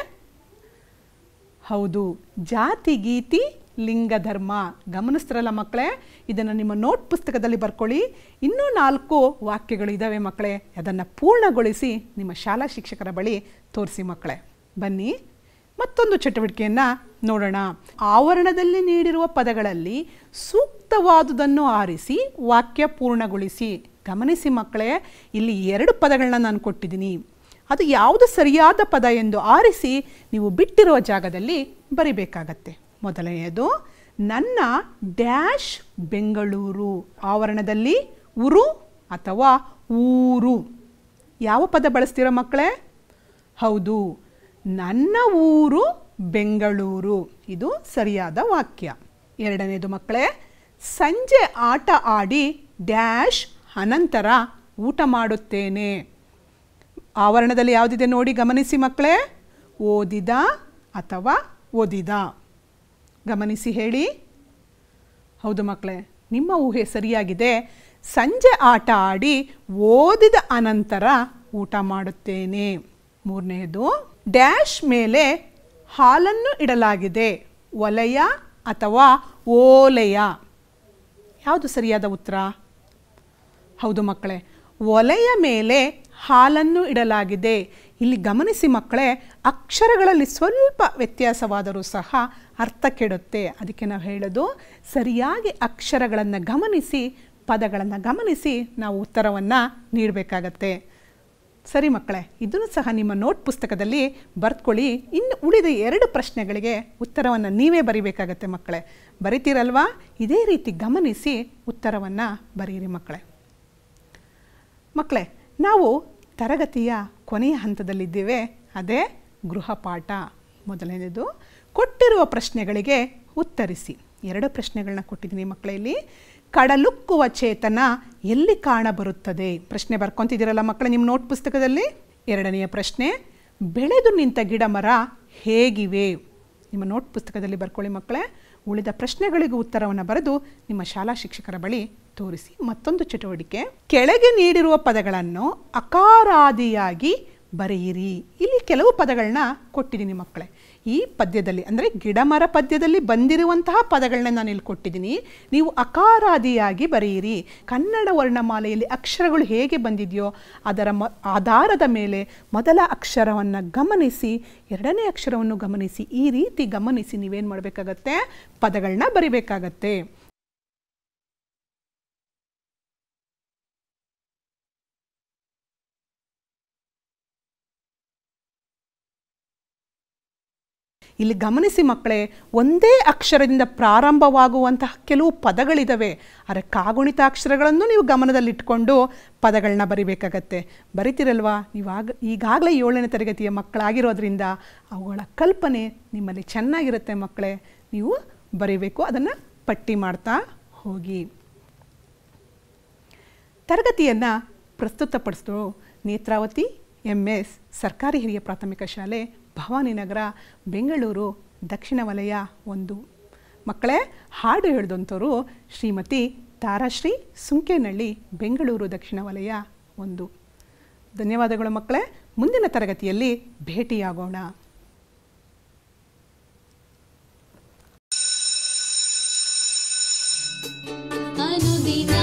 ಹೌದು ಜಾತಿ ಗೀತಿ ಲಿಂಗ ಧರ್ಮ ಗಮನಿಸ್ತಿರಲ್ಲ ಮಕ್ಕಳೇ ಇದನ್ನು ನಿಮ್ಮ ನೋಟ್ ಪುಸ್ತಕದಲ್ಲಿ ಬರ್ಕೊಳ್ಳಿ ಇನ್ನೂ ನಾಲ್ಕು ವಾಕ್ಯಗಳು ಇದ್ದಾವೆ ಮಕ್ಕಳೇ ಅದನ್ನು ಪೂರ್ಣಗೊಳಿಸಿ ನಿಮ್ಮ ಶಾಲಾ ಶಿಕ್ಷಕರ ಬಳಿ ತೋರಿಸಿ ಮಕ್ಕಳೇ ಬನ್ನಿ ಮತ್ತೊಂದು ಚಟುವಟಿಕೆಯನ್ನು ನೋಡೋಣ ಆವರಣದಲ್ಲಿ ನೀಡಿರುವ ಪದಗಳಲ್ಲಿ ಸೂಕ್ತವಾದುದನ್ನು ಆರಿಸಿ ವಾಕ್ಯ ಪೂರ್ಣಗೊಳಿಸಿ ಗಮನಿಸಿ ಮಕ್ಕಳೇ ಇಲ್ಲಿ ಎರಡು ಪದಗಳನ್ನ ನಾನು ಕೊಟ್ಟಿದ್ದೀನಿ ಅದು ಯಾವುದು ಸರಿಯಾದ ಪದ ಎಂದು ಆರಿಸಿ ನೀವು ಬಿಟ್ಟಿರುವ ಜಾಗದಲ್ಲಿ ಬರಿಬೇಕಾಗತ್ತೆ ಮೊದಲನೆಯದು ನನ್ನ ಡ್ಯಾಶ್ ಬೆಂಗಳೂರು ಆವರಣದಲ್ಲಿ ಉರು ಅಥವಾ ಊರು ಯಾವ ಪದ ಬಳಸ್ತೀರ ಮಕ್ಕಳೇ ಹೌದು ನನ್ನ ಊರು ಬೆಂಗಳೂರು ಇದು ಸರಿಯಾದ ವಾಕ್ಯ ಎರಡನೇದು ಮಕ್ಕಳೇ ಸಂಜೆ ಆಟ ಆಡಿ ಡ್ಯಾಶ್ ಅನಂತರ ಊಟ ಮಾಡುತ್ತೇನೆ ಆವರಣದಲ್ಲಿ ಯಾವುದಿದೆ ನೋಡಿ ಗಮನಿಸಿ ಮಕ್ಕಳೇ ಓದಿದ ಅಥವಾ ಓದಿದ ಗಮನಿಸಿ ಹೇಳಿ ಹೌದು ಮಕ್ಕಳೇ ನಿಮ್ಮ ಊಹೆ ಸರಿಯಾಗಿದೆ ಸಂಜೆ ಆಟ ಆಡಿ ಓದಿದ ಅನಂತರ ಊಟ ಮಾಡುತ್ತೇನೆ ಮೂರನೆಯದು ಡ್ಯಾಶ್ ಮೇಲೆ ಹಾಲನ್ನು ಇಡಲಾಗಿದೆ ಒಲೆಯ ಅಥವಾ ಓಲೆಯ ಯಾವುದು ಸರಿಯಾದ ಉತ್ತರ ಹೌದು ಮಕ್ಕಳೇ ಒಲೆಯ ಮೇಲೆ ಹಾಲನ್ನು ಇಡಲಾಗಿದೆ ಇಲ್ಲಿ ಗಮನಿಸಿ ಮಕ್ಕಳೇ ಅಕ್ಷರಗಳಲ್ಲಿ ಸ್ವಲ್ಪ ವ್ಯತ್ಯಾಸವಾದರೂ ಸಹ ಅರ್ಥ ಕೆಡುತ್ತೆ ಅದಕ್ಕೆ ನಾವು ಹೇಳೋದು ಸರಿಯಾಗಿ ಅಕ್ಷರಗಳನ್ನು ಗಮನಿಸಿ ಪದಗಳನ್ನು ಗಮನಿಸಿ ನಾವು ಉತ್ತರವನ್ನು ನೀಡಬೇಕಾಗತ್ತೆ ಸರಿ ಮಕ್ಕಳೇ ಇದನ್ನು ಸಹ ನಿಮ್ಮ ನೋಟ್ ಪುಸ್ತಕದಲ್ಲಿ ಬರ್ತ್ಕೊಳ್ಳಿ ಇನ್ನು ಉಳಿದ ಎರಡು ಪ್ರಶ್ನೆಗಳಿಗೆ ಉತ್ತರವನ್ನು ನೀವೇ ಬರಿಬೇಕಾಗತ್ತೆ ಮಕ್ಕಳೇ ಬರಿತೀರಲ್ವಾ ಇದೇ ರೀತಿ ಗಮನಿಸಿ ಉತ್ತರವನ್ನು ಬರೀರಿ ಮಕ್ಕಳೇ ಮಕ್ಕಳೇ ನಾವು ತರಗತಿಯ ಕೊನೆಯ ಹಂತದಲ್ಲಿದ್ದೇವೆ ಅದೇ ಗೃಹಪಾಠ ಮೊದಲನೇದು ಕೊಟ್ಟಿರುವ ಪ್ರಶ್ನೆಗಳಿಗೆ ಉತ್ತರಿಸಿ ಎರಡು ಪ್ರಶ್ನೆಗಳನ್ನ ಕೊಟ್ಟಿದ್ದೀನಿ ಮಕ್ಕಳೇ ಇಲ್ಲಿ ಕಡಲುಕ್ಕುವ ಚೇತನ ಎಲ್ಲಿ ಕಾಣಬರುತ್ತದೆ ಪ್ರಶ್ನೆ ಬರ್ಕೊತಿದ್ದೀರಲ್ಲ ಮಕ್ಕಳೇ ನಿಮ್ಮ ನೋಟ್ ಪುಸ್ತಕದಲ್ಲಿ ಎರಡನೆಯ ಪ್ರಶ್ನೆ ಬೆಳೆದು ನಿಂತ ಗಿಡ ಮರ ಹೇಗಿವೆ ನಿಮ್ಮ ನೋಟ್ ಪುಸ್ತಕದಲ್ಲಿ ಬರ್ಕೊಳ್ಳಿ ಮಕ್ಕಳೇ ಉಳಿದ ಪ್ರಶ್ನೆಗಳಿಗೂ ಉತ್ತರವನ್ನು ಬರೆದು ನಿಮ್ಮ ಶಾಲಾ ಶಿಕ್ಷಕರ ಬಳಿ ತೋರಿಸಿ ಮತ್ತೊಂದು ಚಟುವಟಿಕೆ ಕೆಳಗೆ ನೀಡಿರುವ ಪದಗಳನ್ನು ಅಕಾರಾದಿಯಾಗಿ ಬರೆಯಿರಿ ಇಲ್ಲಿ ಕೆಲವು ಪದಗಳನ್ನ ಕೊಟ್ಟಿದ್ದೀನಿ ಮಕ್ಕಳೇ ಈ ಪದ್ಯದಲ್ಲಿ ಅಂದರೆ ಗಿಡಮರ ಪದ್ಯದಲ್ಲಿ ಬಂದಿರುವಂತಹ ಪದಗಳನ್ನ ನಾನು ಇಲ್ಲಿ ಕೊಟ್ಟಿದ್ದೀನಿ ನೀವು ಅಕಾರಾದಿಯಾಗಿ ಬರೆಯಿರಿ ಕನ್ನಡ ವರ್ಣಮಾಲೆಯಲ್ಲಿ ಅಕ್ಷರಗಳು ಹೇಗೆ ಬಂದಿದೆಯೋ ಅದರ ಮ ಆಧಾರದ ಮೇಲೆ ಮೊದಲ ಅಕ್ಷರವನ್ನು ಗಮನಿಸಿ ಎರಡನೇ ಅಕ್ಷರವನ್ನು ಗಮನಿಸಿ ಈ ರೀತಿ ಗಮನಿಸಿ ನೀವೇನು ಮಾಡಬೇಕಾಗತ್ತೆ ಪದಗಳನ್ನ ಬರಿಬೇಕಾಗತ್ತೆ ಇಲ್ಲಿ ಗಮನಿಸಿ ಮಕ್ಕಳೇ ಒಂದೇ ಅಕ್ಷರದಿಂದ ಪ್ರಾರಂಭವಾಗುವಂತಹ ಕೆಲವು ಪದಗಳಿದ್ದಾವೆ ಆದರೆ ಕಾಗುಣಿತ ಅಕ್ಷರಗಳನ್ನು ನೀವು ಗಮನದಲ್ಲಿಟ್ಕೊಂಡು ಪದಗಳನ್ನ ಬರಿಬೇಕಾಗತ್ತೆ ಬರಿತೀರಲ್ವಾ ನೀವಾಗ ಈಗಾಗಲೇ ಏಳನೇ ತರಗತಿಯ ಮಕ್ಕಳಾಗಿರೋದ್ರಿಂದ ಅವುಗಳ ಕಲ್ಪನೆ ನಿಮ್ಮಲ್ಲಿ ಚೆನ್ನಾಗಿರುತ್ತೆ ಮಕ್ಕಳೇ ನೀವು ಬರೀಬೇಕು ಅದನ್ನು ಪಟ್ಟಿ ಮಾಡ್ತಾ ಹೋಗಿ ತರಗತಿಯನ್ನು ಪ್ರಸ್ತುತಪಡಿಸಿದ್ರು ನೇತ್ರಾವತಿ ಎಮ್ ಎಸ್ ಸರ್ಕಾರಿ ಹಿರಿಯ ಪ್ರಾಥಮಿಕ ಶಾಲೆ ಭವಾನಿನಗರ ಬೆಂಗಳೂರು ದಕ್ಷಿಣ ವಲಯ ಒಂದು ಮಕ್ಕಳೇ ಹಾಡು ಹೇಳಿದಂಥವರು ಶ್ರೀಮತಿ ತಾರಾಶ್ರೀ ಸುಂಕೇನಹಳ್ಳಿ ಬೆಂಗಳೂರು ದಕ್ಷಿಣ ವಲಯ ಒಂದು ಧನ್ಯವಾದಗಳು ಮಕ್ಕಳೇ ಮುಂದಿನ ತರಗತಿಯಲ್ಲಿ ಭೇಟಿಯಾಗೋಣ ಅನುದಿನ